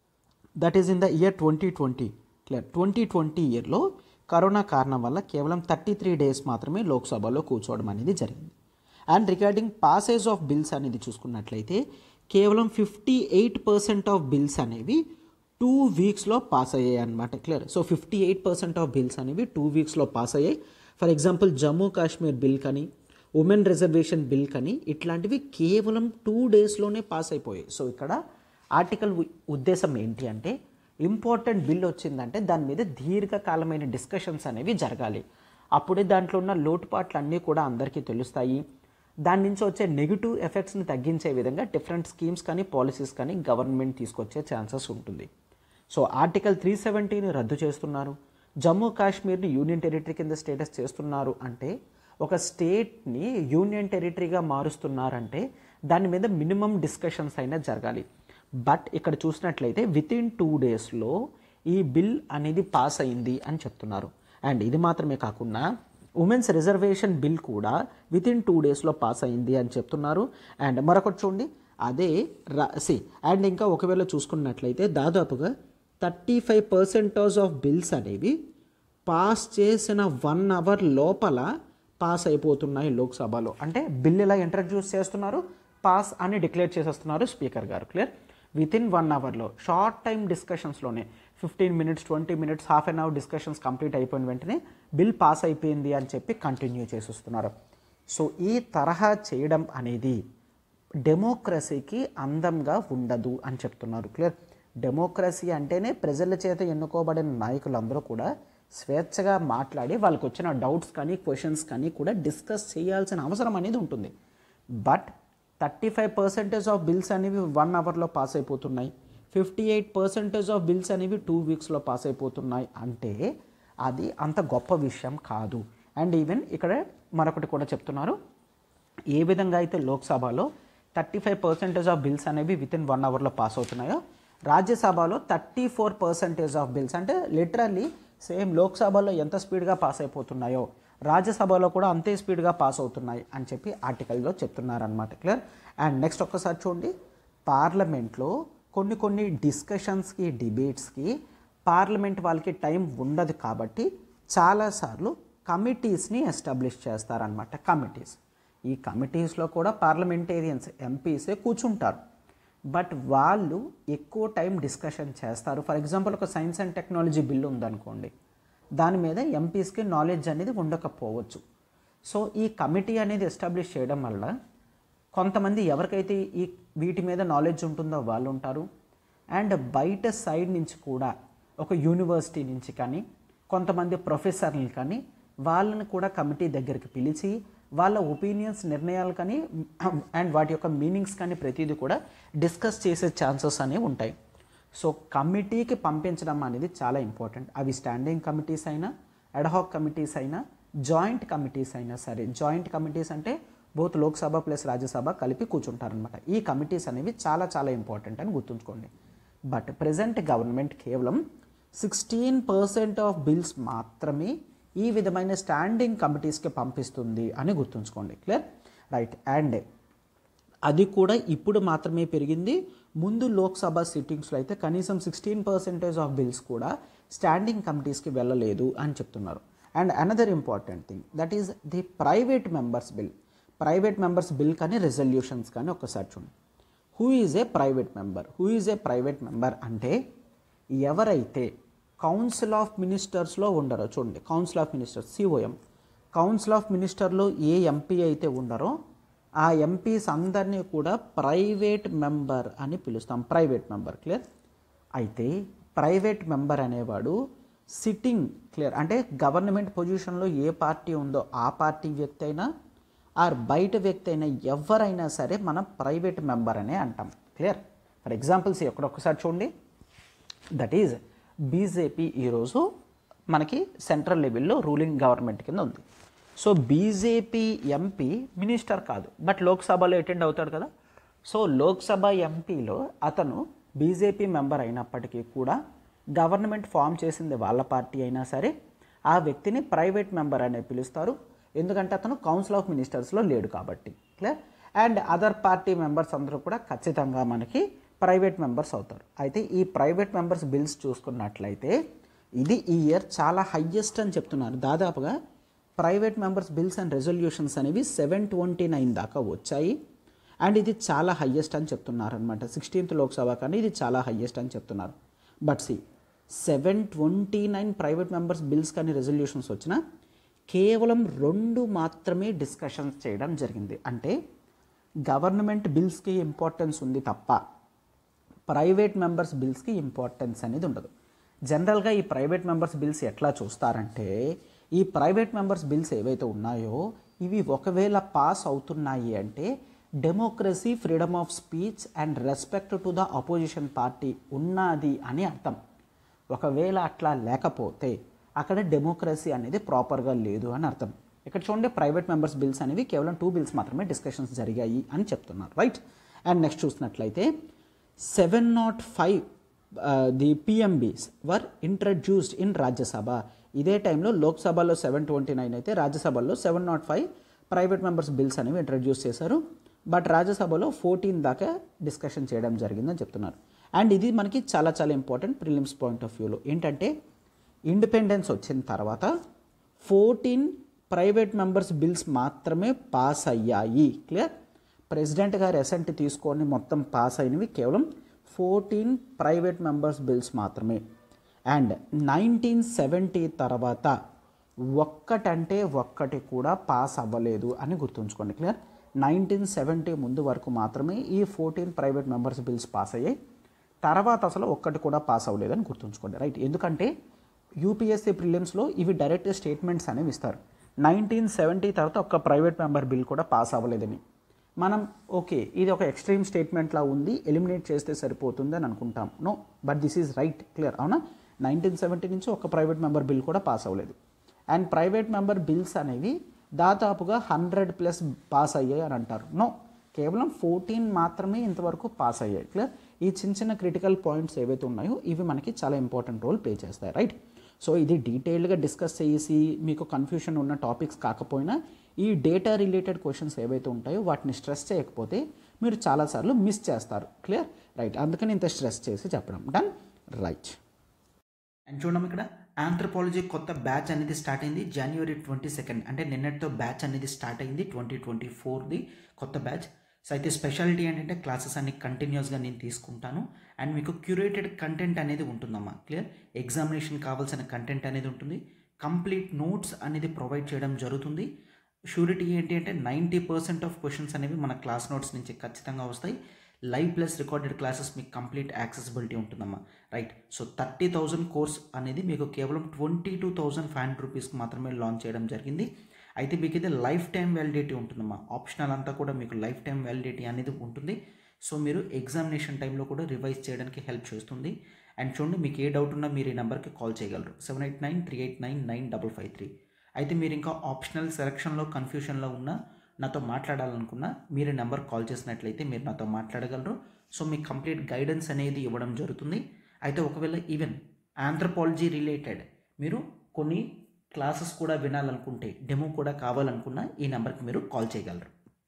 A: that is in the year twenty twenty clear twenty twenty ఇయర్లో కరోనా కారణం వల్ల కేవలం థర్టీ త్రీ డేస్ మాత్రమే లోక్సభలో కూర్చోవడం అనేది జరిగింది and regarding passage of bills అనేది చూసుకున్నట్లయితే కేవలం fifty eight percent of bills అనేవి టూ వీక్స్లో పాస్ అయ్యాయి అనమాట clear so fifty eight percent of bills అనేవి టూ వీక్స్లో పాస్ అయ్యాయి for example Jammu Kashmir bill కానీ ఉమెన్ రిజర్వేషన్ బిల్ కానీ ఇట్లాంటివి కేవలం టూ డేస్లోనే పాస్ అయిపోయాయి సో ఇక్కడ ఆర్టికల్ ఉ- ఉద్దేశం ఏంటి అంటే ఇంపార్టెంట్ బిల్ వచ్చిందంటే దాని మీద దీర్ఘకాలమైన డిస్కషన్స్ అనేవి జరగాలి అప్పుడే దాంట్లో ఉన్న లోటుపాట్లు అన్నీ కూడా అందరికీ తెలుస్తాయి దాని నుంచి వచ్చే నెగిటివ్ ఎఫెక్ట్స్ని తగ్గించే విధంగా డిఫరెంట్ స్కీమ్స్ కానీ పాలసీస్ కానీ గవర్నమెంట్ తీసుకొచ్చే ఛాన్సెస్ ఉంటుంది సో ఆర్టికల్ త్రీ సెవెంటీని రద్దు చేస్తున్నారు జమ్మూ కాశ్మీర్ని యూనియన్ టెరిటరీ కింద స్టేటస్ చేస్తున్నారు అంటే ఒక స్టేట్ని యూనియన్ టెరిటరీగా మారుస్తున్నారంటే దాని మీద మినిమం డిస్కషన్స్ అయినా జరగాలి బట్ ఇక్కడ చూసినట్లయితే విత్ ఇన్ టూ డేస్లో ఈ బిల్ అనేది పాస్ అయింది అని చెప్తున్నారు అండ్ ఇది మాత్రమే కాకుండా ఉమెన్స్ రిజర్వేషన్ బిల్ కూడా విత్ ఇన్ టూ డేస్లో పాస్ అయింది అని చెప్తున్నారు అండ్ మరొకటి చూడండి అదే సి అండ్ ఇంకా ఒకవేళ చూసుకున్నట్లయితే దాదాపుగా thirty five percentage of bills అనేవి పాస్ చేసిన వన్ అవర్ లోపల పాస్ అయిపోతున్నాయి లోక్సభలో అంటే బిల్ ఇలా ఇంట్రడ్యూస్ చేస్తున్నారు పాస్ అని డిక్లేర్ చేసేస్తున్నారు స్పీకర్ గారు క్లియర్ విత్ ఇన్ వన్ అవర్లో షార్ట్ టైం డిస్కషన్స్లోనే fifteen minutes twenty minutes half an hour discussions complete అయిపోయిన వెంటనే బిల్ పాస్ అయిపోయింది అని చెప్పి కంటిన్యూ చేసేస్తున్నారు సో ఈ తరహా చేయడం అనేది డెమోక్రసీకి అందంగా ఉండదు అని చెప్తున్నారు క్లియర్ డెమోక్రసీ అంటేనే ప్రజల చేత ఎన్నుకోబడిన నాయకులందరూ కూడా స్వేచ్ఛగా మాట్లాడి వాళ్ళకి వచ్చిన డౌట్స్ కానీ క్వశ్చన్స్ కానీ కూడా డిస్కస్ చేయాల్సిన అవసరం అనేది ఉంటుంది but thirty five percentage of bills అనేవి వన్ అవర్లో పాస్ అయిపోతున్నాయి fifty eight percentage of bills అనేవి టూ వీక్స్లో పాస్ అయిపోతున్నాయి అంటే అది అంత గొప్ప విషయం కాదు అండ్ ఈవెన్ ఇక్కడ మరొకటి కూడా చెప్తున్నారు ఏ విధంగా అయితే లోక్సభలో thirty five percentage of bills అనేవి విత్ ఇన్ వన్ అవర్లో పాస్ అవుతున్నాయో రాజ్యసభలో thirty four percentage of bills అంటే లిటరల్లీ సేమ్ లోక్సభలో ఎంత స్పీడ్గా పాస్ అయిపోతున్నాయో రాజ్యసభలో కూడా అంతే స్పీడ్గా పాస్ అవుతున్నాయి అని చెప్పి ఆర్టికల్లో చెప్తున్నారనమాట క్లియర్ అండ్ నెక్స్ట్ ఒక్కసారి చూడండి పార్లమెంట్లో కొన్ని కొన్ని డిస్కషన్స్కి డిబేట్స్కి పార్లమెంట్ వాళ్ళకి టైం ఉండదు కాబట్టి చాలాసార్లు కమిటీస్ని ఎస్టాబ్లిష్ చేస్తారనమాట కమిటీస్ ఈ కమిటీస్లో కూడా పార్లమెంటేరియన్స్ ఎంపీసే కూర్చుంటారు బట్ వాళ్ళు ఎక్కువ టైం డిస్కషన్ చేస్తారు ఫర్ ఎగ్జాంపుల్ ఒక సైన్స్ అండ్ టెక్నాలజీ బిల్ ఉందనుకోండి దాని మీద ఎంపీస్కి నాలెడ్జ్ అనేది ఉండకపోవచ్చు సో ఈ కమిటీ అనేది ఎస్టాబ్లిష్ చేయడం వల్ల కొంతమంది ఎవరికైతే ఈ వీటి మీద నాలెడ్జ్ ఉంటుందో వాళ్ళు ఉంటారు అండ్ బయట సైడ్ నుంచి కూడా ఒక యూనివర్సిటీ నుంచి కానీ కొంతమంది ప్రొఫెసర్ని కానీ వాళ్ళని కూడా కమిటీ దగ్గరికి పిలిచి వాళ్ళ ఒపీనియన్స్ నిర్ణయాలు కానీ అండ్ వాటి యొక్క మీనింగ్స్ కానీ ప్రతిదీ కూడా డిస్కస్ చేసే ఛాన్సెస్ అనేవి ఉంటాయి సో కమిటీకి పంపించడం అనేది చాలా ఇంపార్టెంట్ అవి స్టాండింగ్ కమిటీస్ అయినా అడ్హాక్ కమిటీస్ అయినా జాయింట్ కమిటీస్ అయినా సరే జాయింట్ కమిటీస్ అంటే బోత్ లోక్సభ ప్లస్ రాజ్యసభ కలిపి కూర్చుంటారనమాట ఈ కమిటీస్ అనేవి చాలా చాలా ఇంపార్టెంట్ అని గుర్తుంచుకోండి బట్ ప్రజెంట్ గవర్నమెంట్ కేవలం సిక్స్టీన్ పర్సెంట్ ఆఫ్ బిల్స్ మాత్రమే ఈ విధమైన స్టాండింగ్ కమిటీస్కి పంపిస్తుంది అని గుర్తుంచుకోండి క్లియర్ రైట్ అండ్ అది కూడా ఇప్పుడు మాత్రమే పెరిగింది ముందు లోక్సభ సిట్టింగ్స్లో అయితే కనీసం సిక్స్టీన్ పర్సెంటేజ్ ఆఫ్ బిల్స్ కూడా స్టాండింగ్ కమిటీస్కి వెళ్ళలేదు అని చెప్తున్నారు and another important thing that is the private members bill private members bill కానీ రెజల్యూషన్స్ కానీ ఒక్కసారి చూడండి who is a private member who is a private member అంటే ఎవరైతే కౌన్సిల్ ఆఫ్ మినిస్టర్స్లో ఉండరో చూడండి council of ministers COM council of మినిస్టర్లో ఏ ఎంపీ అయితే ఉండరో ఆ ఎంపీస్ అందరినీ కూడా ప్రైవేట్ మెంబర్ అని పిలుస్తాం ప్రైవేట్ మెంబర్ క్లియర్ అయితే ప్రైవేట్ మెంబర్ అనేవాడు సిట్టింగ్ క్లియర్ అంటే గవర్నమెంట్ పొజిషన్లో ఏ పార్టీ ఉందో ఆ పార్టీ వ్యక్తి అయినా ఆర్ బయట వ్యక్తి అయినా ఎవరైనా సరే మనం ప్రైవేట్ మెంబర్ అనే అంటాం క్లియర్ ఫర్ ఎగ్జాంపుల్స్ ఎక్కడ ఒక్కసారి చూడండి దట్ ఈజ్ బీజేపీ ఈరోజు మనకి సెంట్రల్ లెవెల్లో రూలింగ్ గవర్నమెంట్ కింద ఉంది సో బీజేపీ ఎంపీ మినిస్టర్ కాదు బట్ లోక్సభలో అటెండ్ అవుతాడు కదా సో లోక్సభ ఎంపీలో అతను బీజేపీ మెంబర్ అయినప్పటికీ కూడా గవర్నమెంట్ ఫామ్ చేసింది వాళ్ళ పార్టీ అయినా సరే ఆ వ్యక్తిని ప్రైవేట్ మెంబర్ అనే పిలుస్తారు ఎందుకంటే అతను కౌన్సిల్ ఆఫ్ మినిస్టర్స్లో లేడు కాబట్టి clear and other party members అందరూ కూడా ఖచ్చితంగా మనకి ప్రైవేట్ మెంబర్స్ అవుతారు అయితే ఈ ప్రైవేట్ మెంబర్స్ బిల్స్ చూసుకున్నట్లయితే ఇది ఈ ఇయర్ చాలా హయ్యెస్ట్ అని చెప్తున్నారు దాదాపుగా private members bills and resolutions అనేవి సెవెన్ ట్వంటీ నైన్ దాకా వచ్చాయి అండ్ ఇది చాలా హయ్యెస్ట్ అని చెప్తున్నారు అనమాట సిక్స్టీన్త్ లోక్సభ కానీ ఇది చాలా హయ్యెస్ట్ అని చెప్తున్నారు but see seven twenty nine private members bills కానీ రెజల్యూషన్స్ వచ్చినా కేవలం రెండు మాత్రమే డిస్కషన్స్ చేయడం జరిగింది అంటే గవర్నమెంట్ బిల్స్కి ఇంపార్టెన్స్ ఉంది తప్ప ప్రైవేట్ మెంబర్స్ బిల్స్కి ఇంపార్టెన్స్ అనేది ఉండదు జనరల్గా ఈ ప్రైవేట్ మెంబర్స్ బిల్స్ ఎట్లా చూస్తారంటే ఈ ప్రైవేట్ మెంబర్స్ బిల్స్ ఏవైతే ఉన్నాయో ఇవి ఒకవేళ పాస్ అవుతున్నాయి అంటే democracy freedom of speech and respect to the opposition party ఉన్నది అని అర్థం ఒకవేళ అట్లా లేకపోతే అక్కడ డెమోక్రసీ అనేది ప్రాపర్గా లేదు అని అర్థం ఇక్కడ చూడండి ప్రైవేట్ మెంబర్స్ బిల్స్ అనేవి కేవలం టూ బిల్స్ మాత్రమే డిస్కషన్స్ జరిగాయి అని చెప్తున్నారు రైట్ అండ్ నెక్స్ట్ చూసినట్లయితే seven naught five the PMBs were introduced in Rajya Sabha ఇదే టైంలో లోక్సభలో సెవెన్ ట్వంటీ నైన్ అయితే రాజ్యసభలో seven naught five private members bills అనేవి ఇంట్రడ్యూస్ చేశారు బట్ రాజ్యసభలో ఫోర్టీన్ దాకా డిస్కషన్ చేయడం జరిగిందని చెప్తున్నారు అండ్ ఇది మనకి చాలా చాలా ఇంపార్టెంట్ ప్రిలిమ్స్ పాయింట్ ఆఫ్ వ్యూలో ఏంటంటే ఇండిపెండెన్స్ వచ్చిన తర్వాత ఫోర్టీన్ ప్రైవేట్ మెంబర్స్ బిల్స్ మాత్రమే పాస్ అయ్యాయి క్లియర్ ప్రెసిడెంట్ గారు ఎసెంట్ తీసుకొని మొత్తం పాస్ అయినవి కేవలం ఫోర్టీన్ ప్రైవేట్ మెంబర్స్ బిల్స్ మాత్రమే అండ్ నైన్టీన్ సెవెంటీ తర్వాత ఒక్కటంటే ఒక్కటి కూడా పాస్ అవ్వలేదు అని గుర్తుంచుకోండి క్లియర్ నైన్టీన్ సెవెంటీ ముందు వరకు మాత్రమే ఈ fourteen private members bills pass అయ్యాయి తర్వాత అసలు ఒక్కటి కూడా పాస్ అవ్వలేదని గుర్తుంచుకోండి రైట్ ఎందుకంటే యూపీఎస్సీ ప్రిలిమ్స్లో ఇవి డైరెక్ట్ స్టేట్మెంట్స్ అనేవి ఇస్తారు నైన్టీన్ సెవెంటీ తర్వాత ఒక్క ప్రైవేట్ మెంబర్ బిల్ కూడా పాస్ అవ్వలేదని మనం ఓకే ఇది ఒక ఎక్స్ట్రీమ్ స్టేట్మెంట్లా ఉంది ఎలిమినేట్ చేస్తే సరిపోతుంది అని అనుకుంటాం no but this is right clear అవునా నైన్టీన్ సెవెంటీ నుంచి ఒక ప్రైవేట్ మెంబర్ బిల్ కూడా పాస్ అవ్వలేదు అండ్ ప్రైవేట్ మెంబర్ బిల్స్ అనేవి దాదాపుగా హండ్రెడ్ ప్లస్ పాస్ అయ్యాయి అని అంటారు నో కేవలం ఫోర్టీన్ మాత్రమే ఇంతవరకు పాస్ అయ్యాయి క్లియర్ ఈ చిన్న చిన్న క్రిటికల్ పాయింట్స్ ఏవైతే ఉన్నాయో ఇవి మనకి చాలా ఇంపార్టెంట్ రోల్ ప్లే చేస్తాయి రైట్ సో ఇది డీటెయిల్డ్గా డిస్కస్ చేసి మీకు కన్ఫ్యూషన్ ఉన్న టాపిక్స్ కాకపోయినా ఈ డేటా రిలేటెడ్ క్వశ్చన్స్ ఏవైతే ఉంటాయో వాటిని స్ట్రెస్ చేయకపోతే మీరు చాలాసార్లు మిస్ చేస్తారు క్లియర్ రైట్ అందుకని ఇంత స్ట్రెస్ చేసి చెప్పడం డన్ రైట్ అండ్ చూడడం ఇక్కడ ఆంథ్రపాలజీ కొత్త బ్యాచ్ అనేది స్టార్ట్ అయింది జనవరి ట్వంటీ సెకండ్ అంటే నిన్నటితో బ్యాచ్ అనేది స్టార్ట్ అయింది ట్వంటీ ట్వంటీ ఫోర్ది కొత్త బ్యాచ్ సో అయితే స్పెషాలిటీ ఏంటంటే క్లాసెస్ అన్ని కంటిన్యూస్గా నేను తీసుకుంటాను అండ్ మీకు క్యూరేటెడ్ కంటెంట్ అనేది ఉంటుందమ్మా క్లియర్ ఎగ్జామినేషన్ కావాల్సిన కంటెంట్ అనేది ఉంటుంది కంప్లీట్ నోట్స్ అనేది ప్రొవైడ్ చేయడం జరుగుతుంది షూరిటీ ఏంటి అంటే నైంటీ పర్సెంట్ ఆఫ్ క్వశ్చన్స్ అనేవి మన క్లాస్ నోట్స్ నుంచి ఖచ్చితంగా వస్తాయి లైవ్ ప్లస్ రికార్డెడ్ క్లాసెస్ మీకు కంప్లీట్ యాక్సెసిబిలిటీ ఉంటుందమ్మా right so thirty thousand course అనేది మీకు కేవలం twenty two thousand five hundred రూపీస్కి మాత్రమే లాంచ్ చేయడం జరిగింది అయితే మీకు ఇది లైఫ్ టైం వ్యాలిడిటీ ఉంటుందమ్మా ఆప్షనల్ అంతా కూడా మీకు లైఫ్ టైం వ్యాలిడిటీ అనేది ఉంటుంది సో మీరు ఎగ్జామినేషన్ టైంలో కూడా రివైజ్ చేయడానికి హెల్ప్ చేస్తుంది అండ్ చూడండి మీకు ఏ డౌట్ ఉన్నా మీరు ఈ నెంబర్కి కాల్ చేయగలరు seven eight nine three eight nine nine double five three అయితే మీరు ఇంకా ఆప్షనల్ సెలక్షన్లో కన్ఫ్యూషన్లో ఉన్నా నాతో మాట్లాడాలనుకున్నా మీరు ఈ నెంబర్ కాల్ చేసినట్లయితే మీరు నాతో మాట్లాడగలరు సో మీకు కంప్లీట్ గైడెన్స్ అనేది ఇవ్వడం జరుగుతుంది అయితే ఒకవేళ ఈవెన్ ఆంథ్రపాలజీ రిలేటెడ్ మీరు కొన్ని క్లాసెస్ కూడా వినాలనుకుంటే డెమో కూడా కావాలనుకున్నా ఈ నెంబర్కి మీరు కాల్ చేయగలరు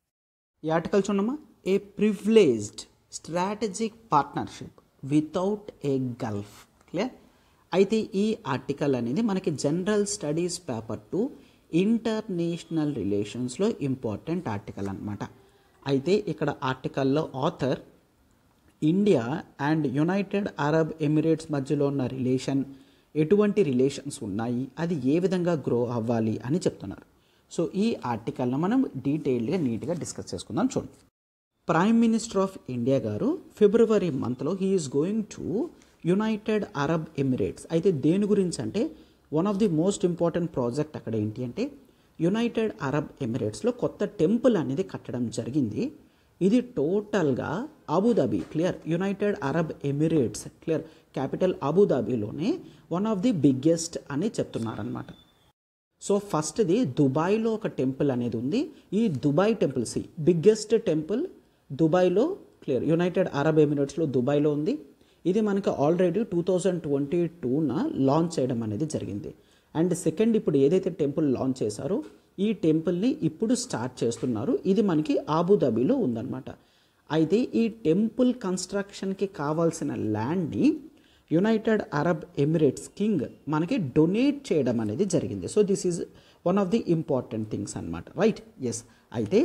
A: ఈ ఆర్టికల్ చూడమ్మా a privileged strategic partnership without a gulf clear అయితే ఈ ఆర్టికల్ అనేది మనకి general studies paper two international రిలేషన్స్లో ఇంపార్టెంట్ ఆర్టికల్ అనమాట అయితే ఇక్కడ ఆర్టికల్లో author India and United Arab Emirates మధ్యలో ఉన్న రిలేషన్ ఎటువంటి రిలేషన్స్ ఉన్నాయి అది ఏ విధంగా గ్రో అవ్వాలి అని చెప్తున్నారు సో ఈ ఆర్టికల్ను మనం డీటెయిల్డ్గా నీట్గా డిస్కస్ చేసుకుందాం చూడండి ప్రైమ్ మినిస్టర్ ఆఫ్ ఇండియా గారు ఫిబ్రవరి మంత్లో he is going to United Arab Emirates అయితే దేని గురించి అంటే one of the most important project అక్కడ ఏంటి అంటే యునైటెడ్ అరబ్ ఎమిరేట్స్లో కొత్త టెంపుల్ అనేది కట్టడం జరిగింది ఇది టోటల్గా Abu Dhabi clear United Arab Emirates clear capital అబుదాబిలోనే వన్ ఆఫ్ ది బిగ్గెస్ట్ అని చెప్తున్నారనమాట సో ఫస్ట్ది దుబాయ్లో ఒక టెంపుల్ అనేది ఉంది ఈ Dubai temple see biggest temple దుబాయ్లో క్లియర్ యునైటెడ్ అరబ్ ఎమిరేట్స్లో దుబాయ్లో ఉంది ఇది మనకి ఆల్రెడీ టూ థౌజండ్ ట్వంటీ టూన లాంచ్ చేయడం అనేది జరిగింది అండ్ సెకండ్ ఇప్పుడు ఏదైతే టెంపుల్ లాంచ్ చేశారో ఈ టెంపుల్ని ఇప్పుడు స్టార్ట్ చేస్తున్నారు ఇది మనకి ఆబుదాబిలో ఉందన్నమాట అయితే ఈ టెంపుల్ కన్స్ట్రక్షన్కి కావాల్సిన ల్యాండ్ని యునైటెడ్ అరబ్ ఎమిరేట్స్ కింగ్ మనకి డొనేట్ చేయడం అనేది జరిగింది so this is one of the important things అనమాట రైట్ ఎస్ అయితే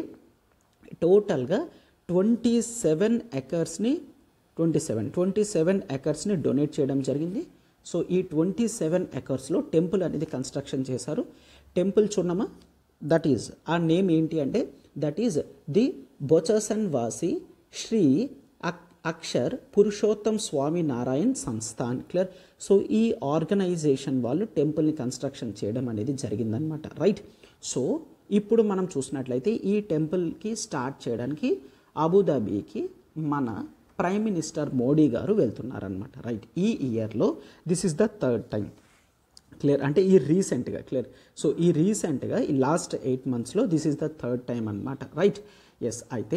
A: టోటల్గా ట్వంటీ సెవెన్ ఎకర్స్ని ట్వంటీ సెవెన్ ట్వంటీ సెవెన్ ఎకర్స్ని డొనేట్ చేయడం జరిగింది సో ఈ ట్వంటీ సెవెన్ ఎకర్స్లో టెంపుల్ అనేది కన్స్ట్రక్షన్ చేశారు టెంపుల్ చూడమా దట్ ఈజ్ ఆ నేమ్ ఏంటి అంటే that is the Bochasanwasi Shri అక్ Akshar Purushottam Swaminarayan Sansthan clear so ఈ ఆర్గనైజేషన్ వాళ్ళు టెంపుల్ని కన్స్ట్రక్షన్ చేయడం అనేది జరిగిందనమాట రైట్ సో ఇప్పుడు మనం చూసినట్లయితే ఈ టెంపుల్కి స్టార్ట్ చేయడానికి అబుదాబీకి మన ప్రైమ్ మినిస్టర్ మోడీ గారు వెళ్తున్నారనమాట రైట్ ఈ ఇయర్లో this is the third time clear అంటే ఈ రీసెంట్గా క్లియర్ సో ఈ రీసెంట్గా ఈ లాస్ట్ ఎయిట్ మంత్స్లో this is the third time అనమాట రైట్ ఎస్ అయితే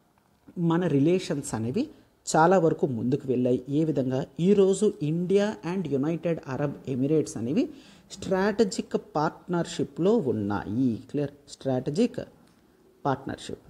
A: మన రిలేషన్స్ అనేవి చాలా వరకు ముందుకు వెళ్ళాయి ఏ విధంగా ఈరోజు India and United Arab Emirates అనేవి స్ట్రాటజిక్ పార్ట్నర్షిప్లో ఉన్నాయి clear strategic partnership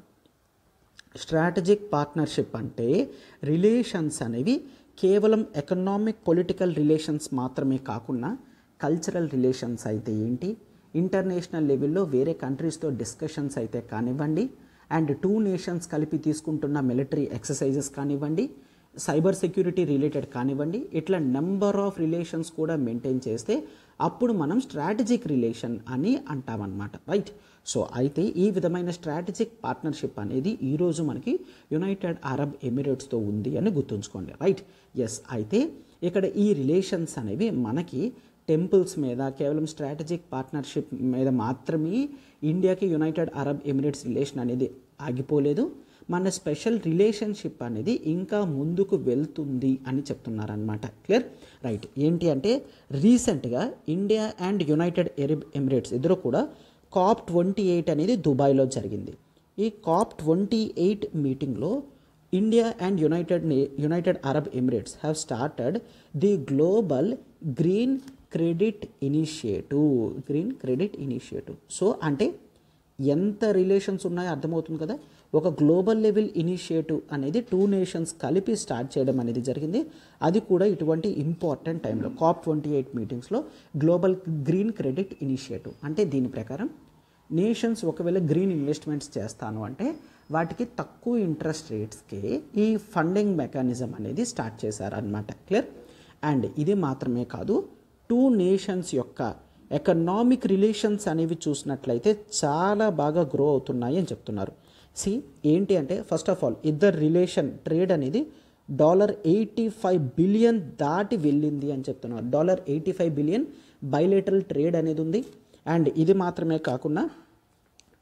A: strategic partnership అంటే రిలేషన్స్ అనేవి కేవలం ఎకనామిక్ పొలిటికల్ రిలేషన్స్ మాత్రమే కాకుండా కల్చరల్ రిలేషన్స్ అయితే ఏంటి ఇంటర్నేషనల్ లెవెల్లో వేరే కంట్రీస్తో డిస్కషన్స్ అయితే కానివ్వండి అండ్ టూ నేషన్స్ కలిపి తీసుకుంటున్న మిలిటరీ ఎక్సర్సైజెస్ కానివ్వండి సైబర్ సెక్యూరిటీ రిలేటెడ్ కానివ్వండి ఇట్లా నెంబర్ ఆఫ్ రిలేషన్స్ కూడా మెయింటైన్ చేస్తే అప్పుడు మనం స్ట్రాటజిక్ రిలేషన్ అని అంటామన్నమాట రైట్ సో అయితే ఈ విధమైన స్ట్రాటజిక్ పార్ట్నర్షిప్ అనేది ఈరోజు మనకి యునైటెడ్ అరబ్ ఎమిరేట్స్తో ఉంది అని గుర్తుంచుకోండి రైట్ ఎస్ అయితే ఇక్కడ ఈ రిలేషన్స్ అనేవి మనకి టెంపుల్స్ మీద కేవలం స్ట్రాటజిక్ పార్ట్నర్షిప్ మీద మాత్రమే ఇండియాకి యునైటెడ్ అరబ్ ఎమిరేట్స్ రిలేషన్ అనేది ఆగిపోలేదు మన స్పెషల్ రిలేషన్షిప్ అనేది ఇంకా ముందుకు వెళ్తుంది అని చెప్తున్నారనమాట క్లియర్ రైట్ ఏంటి అంటే రీసెంట్గా India and United Arab Emirates ఇద్దరు కూడా కాప్ ట్వంటీ ఎయిట్ అనేది దుబాయ్లో జరిగింది ఈ కాప్ ట్వంటీ ఎయిట్ మీటింగ్లో India and United United Arab Emirates have started the global green credit initiative green credit initiative so అంటే ఎంత రిలేషన్స్ ఉన్నాయో అర్థమవుతుంది కదా ఒక గ్లోబల్ లెవెల్ ఇనిషియేటివ్ అనేది టూ నేషన్స్ కలిపి స్టార్ట్ చేయడం అనేది జరిగింది అది కూడా ఇటువంటి ఇంపార్టెంట్ టైంలో కాప్ ట్వంటీ ఎయిట్ మీటింగ్స్లో గ్లోబల్ గ్రీన్ క్రెడిట్ ఇనిషియేటివ్ అంటే దీని ప్రకారం నేషన్స్ ఒకవేళ గ్రీన్ ఇన్వెస్ట్మెంట్స్ చేస్తాను అంటే వాటికి తక్కువ ఇంట్రెస్ట్ రేట్స్కి ఈ ఫండింగ్ మెకానిజం అనేది స్టార్ట్ చేశారనమాట క్లియర్ అండ్ ఇది మాత్రమే కాదు టూ నేషన్స్ యొక్క ఎకనామిక్ రిలేషన్స్ అనేవి చూసినట్లయితే చాలా బాగా గ్రో అవుతున్నాయి అని చెప్తున్నారు సి ఏంటి అంటే ఫస్ట్ ఆఫ్ ఆల్ ఇద్దరు రిలేషన్ ట్రేడ్ అనేది డాలర్ ఎయిటీ ఫైవ్ బిలియన్ దాటి వెళ్ళింది అని చెప్తున్నారు dollar eighty five billion bilateral trade అనేది ఉంది అండ్ ఇది మాత్రమే కాకుండా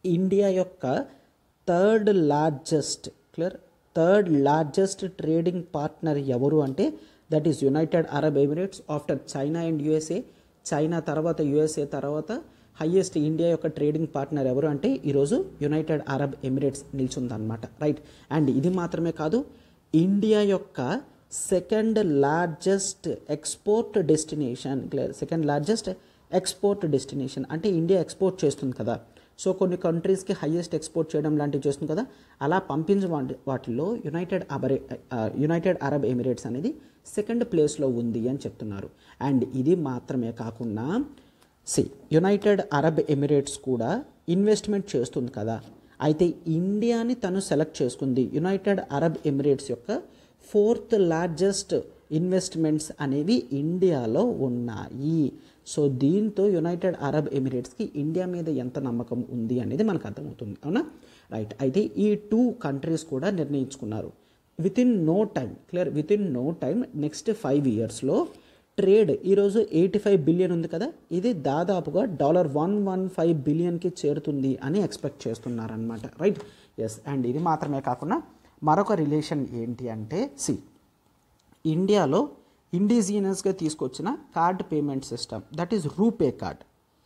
A: ఇండియా యొక్క third largest clear third largest trading partner ఎవరు అంటే that is United Arab Emirates after China and USA China తర్వాత యుఎస్ఏ తర్వాత హయ్యెస్ట్ ఇండియా యొక్క ట్రేడింగ్ పార్ట్నర్ ఎవరు అంటే ఈరోజు యునైటెడ్ అరబ్ ఎమిరేట్స్ నిల్చుందనమాట రైట్ అండ్ ఇది మాత్రమే కాదు ఇండియా యొక్క second largest export destination clear second largest export destination అంటే ఇండియా ఎక్స్పోర్ట్ చేస్తుంది కదా సో కొన్ని కంట్రీస్కి హైయెస్ట్ ఎక్స్పోర్ట్ చేయడం లాంటివి చేస్తుంది కదా అలా పంపించిన వాటి వాటిల్లో యునైటెడ్ అబరే యునైటెడ్ అరబ్ ఎమిరేట్స్ అనేది సెకండ్ ప్లేస్లో ఉంది అని చెప్తున్నారు అండ్ ఇది మాత్రమే కాకుండా సి యునైటెడ్ అరబ్ ఎమిరేట్స్ కూడా ఇన్వెస్ట్మెంట్ చేస్తుంది కదా అయితే ఇండియాని తను సెలెక్ట్ చేసుకుంది యునైటెడ్ అరబ్ ఎమిరేట్స్ యొక్క ఫోర్త్ లార్జెస్ట్ ఇన్వెస్ట్మెంట్స్ అనేవి ఇండియాలో ఉన్నాయి సో దీంతో యునైటెడ్ అరబ్ ఎమిరేట్స్కి ఇండియా మీద ఎంత నమ్మకం ఉంది అనేది మనకు అర్థమవుతుంది అవునా రైట్ అయితే ఈ టూ కంట్రీస్ కూడా నిర్ణయించుకున్నారు within no time clear within no time next five ఇయర్స్లో ట్రేడ్ ఈరోజు ఎయిటీ ఫైవ్ బిలియన్ ఉంది కదా ఇది దాదాపుగా డాలర్ వన్ వన్ ఫైవ్ బిలియన్కి చేరుతుంది అని ఎక్స్పెక్ట్ చేస్తున్నారనమాట రైట్ ఎస్ అండ్ ఇది మాత్రమే కాకుండా మరొక రిలేషన్ ఏంటి అంటే సి ఇండియాలో ఇండిజినియస్గా తీసుకొచ్చిన card payment system that is RuPay card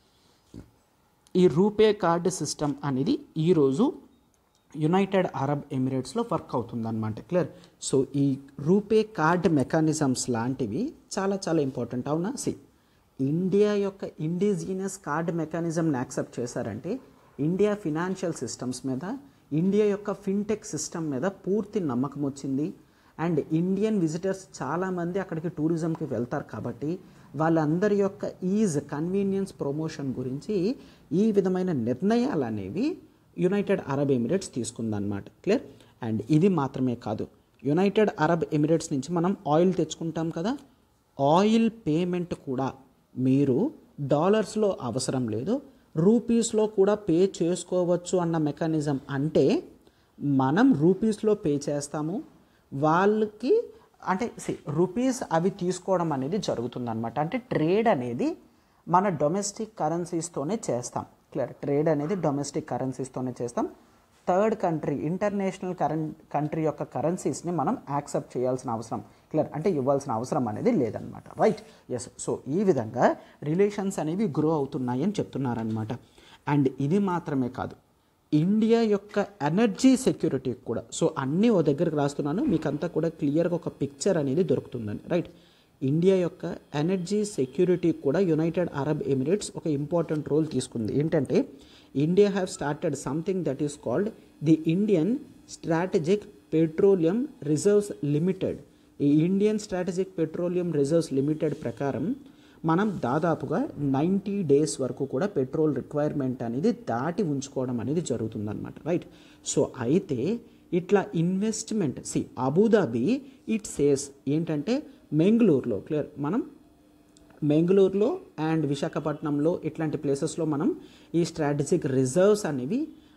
A: ఈ రూపే కార్డ్ సిస్టమ్ అనేది ఈరోజు యునైటెడ్ అరబ్ ఎమిరేట్స్లో వర్క్ అవుతుందన్నమాట క్లియర్ సో ఈ రూపే కార్డ్ మెకానిజమ్స్ లాంటివి చాలా చాలా ఇంపార్టెంట్ అవునా సి ఇండియా యొక్క ఇండిజినియస్ కార్డ్ మెకానిజంని యాక్సెప్ట్ చేశారంటే ఇండియా ఫినాన్షియల్ సిస్టమ్స్ మీద ఇండియా యొక్క ఫిన్టెక్ సిస్టమ్ మీద పూర్తి నమ్మకం వచ్చింది అండ్ ఇండియన్ విజిటర్స్ చాలామంది అక్కడికి టూరిజంకి వెళ్తారు కాబట్టి వాళ్ళందరి యొక్క ఈజ్ కన్వీనియన్స్ ప్రమోషన్ గురించి ఈ విధమైన నిర్ణయాలు అనేవి యునైటెడ్ అరబ్ ఎమిరేట్స్ తీసుకుందన్నమాట క్లియర్ అండ్ ఇది మాత్రమే కాదు యునైటెడ్ అరబ్ ఎమిరేట్స్ నుంచి మనం ఆయిల్ తెచ్చుకుంటాం కదా ఆయిల్ పేమెంట్ కూడా మీరు డాలర్స్లో అవసరం లేదు రూపీస్లో కూడా పే చేసుకోవచ్చు అన్న మెకానిజం అంటే మనం రూపీస్లో పే చేస్తాము వాళ్ళకి అంటే సి రూపీస్ అవి తీసుకోవడం అనేది జరుగుతుందన్నమాట అంటే ట్రేడ్ అనేది మన డొమెస్టిక్ కరెన్సీస్తోనే చేస్తాం క్లియర్ ట్రేడ్ అనేది డొమెస్టిక్ కరెన్సీస్తోనే చేస్తాం థర్డ్ కంట్రీ ఇంటర్నేషనల్ కరెన్ కంట్రీ యొక్క కరెన్సీస్ని మనం యాక్సెప్ట్ చేయాల్సిన అవసరం క్లియర్ అంటే ఇవ్వాల్సిన అవసరం అనేది లేదనమాట రైట్ ఎస్ సో ఈ విధంగా రిలేషన్స్ అనేవి గ్రో అవుతున్నాయని చెప్తున్నారనమాట అండ్ ఇది మాత్రమే కాదు ఇండియా యొక్క ఎనర్జీ సెక్యూరిటీ కూడా సో అన్నీ ఓ దగ్గరకు రాస్తున్నాను మీకు అంతా కూడా క్లియర్గా ఒక పిక్చర్ అనేది దొరుకుతుందని రైట్ ఇండియా యొక్క ఎనర్జీ సెక్యూరిటీ కూడా యునైటెడ్ అరబ్ ఎమిరేట్స్ ఒక ఇంపార్టెంట్ రోల్ తీసుకుంది ఏంటంటే India have started something that is called the Indian strategic petroleum reserves limited ఈ Indian strategic petroleum reserves limited ప్రకారం మనం దాదాపుగా నైంటీ డేస్ వరకు కూడా పెట్రోల్ రిక్వైర్మెంట్ అనేది దాటి ఉంచుకోవడం అనేది జరుగుతుందన్నమాట రైట్ సో అయితే ఇట్లా investment see Abu Dhabi it says ఏంటంటే మెంగళూరులో క్లియర్ మనం మెంగళూరులో అండ్ విశాఖపట్నంలో ఇట్లాంటి ప్లేసెస్లో మనం ఈ స్ట్రాటజిక్ రిజర్వ్స్ అనేవి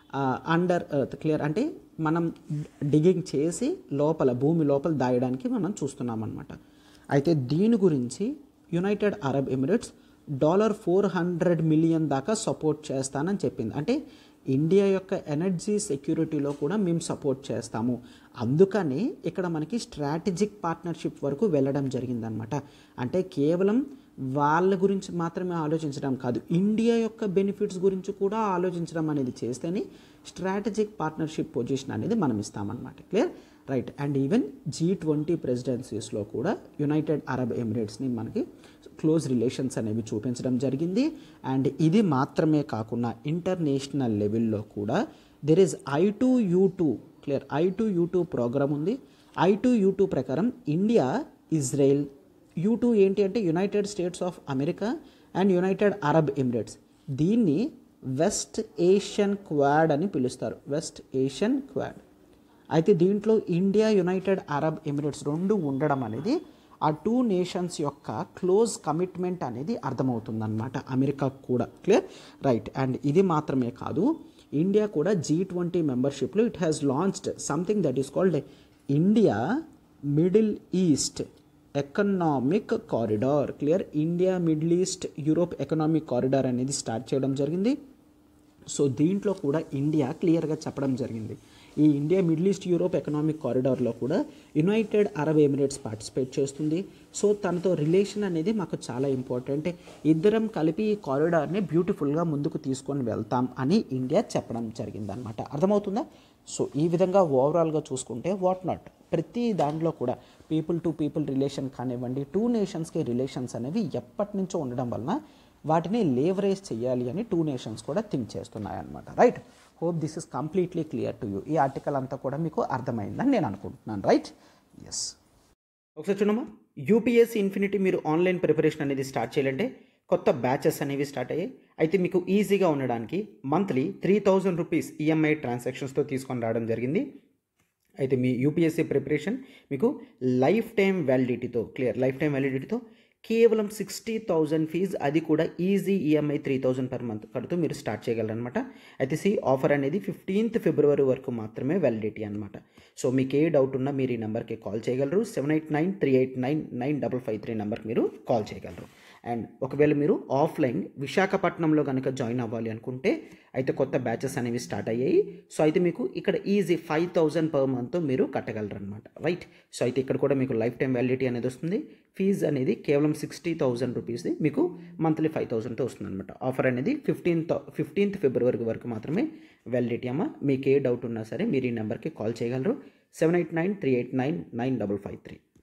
A: అండర్ ఎర్త్ క్లియర్ అంటే మనం డిగింగ్ చేసి లోపల భూమి లోపల దాయడానికి మనం చూస్తున్నాం అనమాట అయితే దీని గురించి United Arab Emirates dollar four hundred million దాకా సపోర్ట్ చేస్తానని చెప్పింది అంటే ఇండియా యొక్క ఎనర్జీ సెక్యూరిటీలో కూడా మేము సపోర్ట్ చేస్తాము అందుకని ఇక్కడ మనకి స్ట్రాటజిక్ పార్ట్నర్షిప్ వరకు వెళ్ళడం జరిగిందనమాట అంటే కేవలం వాళ్ళ గురించి మాత్రమే ఆలోచించడం కాదు ఇండియా యొక్క బెనిఫిట్స్ గురించి కూడా ఆలోచించడం అనేది చేస్తేనే స్ట్రాటజిక్ పార్ట్నర్షిప్ పొజిషన్ అనేది మనం ఇస్తామన్నమాట clear right and even G twenty ప్రెసిడెన్సీస్లో కూడా యునైటెడ్ అరబ్ ఎమిరేట్స్ని మనకి క్లోజ్ రిలేషన్స్ అనేవి చూపించడం జరిగింది అండ్ ఇది మాత్రమే కాకుండా ఇంటర్నేషనల్ లెవెల్లో కూడా there is I two U two clear I two U two programme ఉంది ఐ టు యూ టూ ప్రకారం ఇండియా ఇజ్రాయెల్ యూ టూ ఏంటి అంటే United States of America and United Arab Emirates దీన్ని వెస్ట్ ఏషియన్ క్వాడ్ అని పిలుస్తారు వెస్ట్ ఏషియన్ క్వాడ్ అయితే దీంట్లో ఇండియా యునైటెడ్ అరబ్ ఎమిరేట్స్ రెండు ఉండడం అనేది ఆ టూ నేషన్స్ యొక్క క్లోజ్ కమిట్మెంట్ అనేది అర్థమవుతుందన్నమాట అమెరికాకు కూడా క్లియర్ రైట్ అండ్ ఇది మాత్రమే కాదు ఇండియా కూడా జీ ట్వంటీ మెంబర్షిప్లో it has launched something that is called India Middle East economic corridor clear India Middle East Europe economic corridor అనేది స్టార్ట్ చేయడం జరిగింది సో దీంట్లో కూడా ఇండియా క్లియర్గా చెప్పడం జరిగింది ఈ India Middle East Europe economic కారిడార్లో కూడా యునైటెడ్ అరబ్ ఎమిరేట్స్ పార్టిసిపేట్ చేస్తుంది సో తనతో రిలేషన్ అనేది మాకు చాలా ఇంపార్టెంట్ ఇద్దరం కలిపి ఈ కారిడార్ని బ్యూటిఫుల్గా ముందుకు తీసుకొని వెళ్తాం అని ఇండియా చెప్పడం జరిగిందనమాట అర్థమవుతుందా సో ఈ విధంగా ఓవరాల్గా చూసుకుంటే వాట్ నాట్ ప్రతి దాంట్లో కూడా పీపుల్ టు పీపుల్ రిలేషన్ కానివ్వండి టూ నేషన్స్కి రిలేషన్స్ అనేవి ఎప్పటి నుంచో ఉండడం వలన వాటిని లేవరేజ్ చేయాలి అని టూ నేషన్స్ కూడా థింక్ చేస్తున్నాయి అనమాట right hope this is completely clear to you ఈ ఆర్టికల్ అంతా కూడా మీకు అర్థమైందని నేను అనుకుంటున్నాను రైట్ ఎస్ ఒకసారి చూడమ్మా యూపీఎస్సీ ఇన్ఫినిటీ మీరు ఆన్లైన్ ప్రిపరేషన్ అనేది స్టార్ట్ చేయాలంటే కొత్త బ్యాచెస్ అనేవి స్టార్ట్ అయ్యాయి అయితే మీకు ఈజీగా ఉండడానికి monthly three thousand rupees EMI ట్రాన్సాక్షన్స్తో తీసుకొని రావడం జరిగింది అయితే మీ యూపీఎస్సీ ప్రిపరేషన్ మీకు లైఫ్ టైం వ్యాలిడిటీతో క్లియర్ లైఫ్ టైం వ్యాలిడిటీతో కేవలం సిక్స్టీ థౌజండ్ ఫీజ్ అది కూడా easy EMI three thousand per month కడుతూ మీరు స్టార్ట్ చేయగలరనమాట అయితే సి ఆఫర్ అనేది ఫిఫ్టీన్త్ ఫిబ్రవరి వరకు మాత్రమే వ్యాలిడిటీ అనమాట సో మీకు ఏ డౌట్ ఉన్నా మీరు ఈ నెంబర్కి కాల్ చేయగలరు seven eight nine three eight nine nine double five three నెంబర్కి మీరు కాల్ చేయగలరు అండ్ ఒకవేళ మీరు ఆఫ్లైన్ విశాఖపట్నంలో కనుక జాయిన్ అవ్వాలి అనుకుంటే అయితే కొత్త బ్యాచెస్ అనేవి స్టార్ట్ అయ్యాయి సో అయితే మీకు ఇక్కడ easy five thousand per month మీరు కట్టగలరు అనమాట రైట్ సో అయితే ఇక్కడ కూడా మీకు లైఫ్ టైం వ్యాలిడిటీ అనేది వస్తుంది ఫీజు అనేది కేవలం సిక్స్టీ థౌజండ్ రూపీస్ది మీకు మంత్లీ ఫైవ్ థౌజండ్తో వస్తుంది అనమాట ఆఫర్ అనేది ఫిఫ్టీన్త్ ఫిఫ్టీన్త్ ఫిబ్రవరి వరకు మాత్రమే వ్యాలిడిటీ అమ్మ మీకు ఏ డౌట్ ఉన్నా సరే మీరు ఈ నెంబర్కి కాల్ చేయగలరు seven eight nine three eight nine nine double five three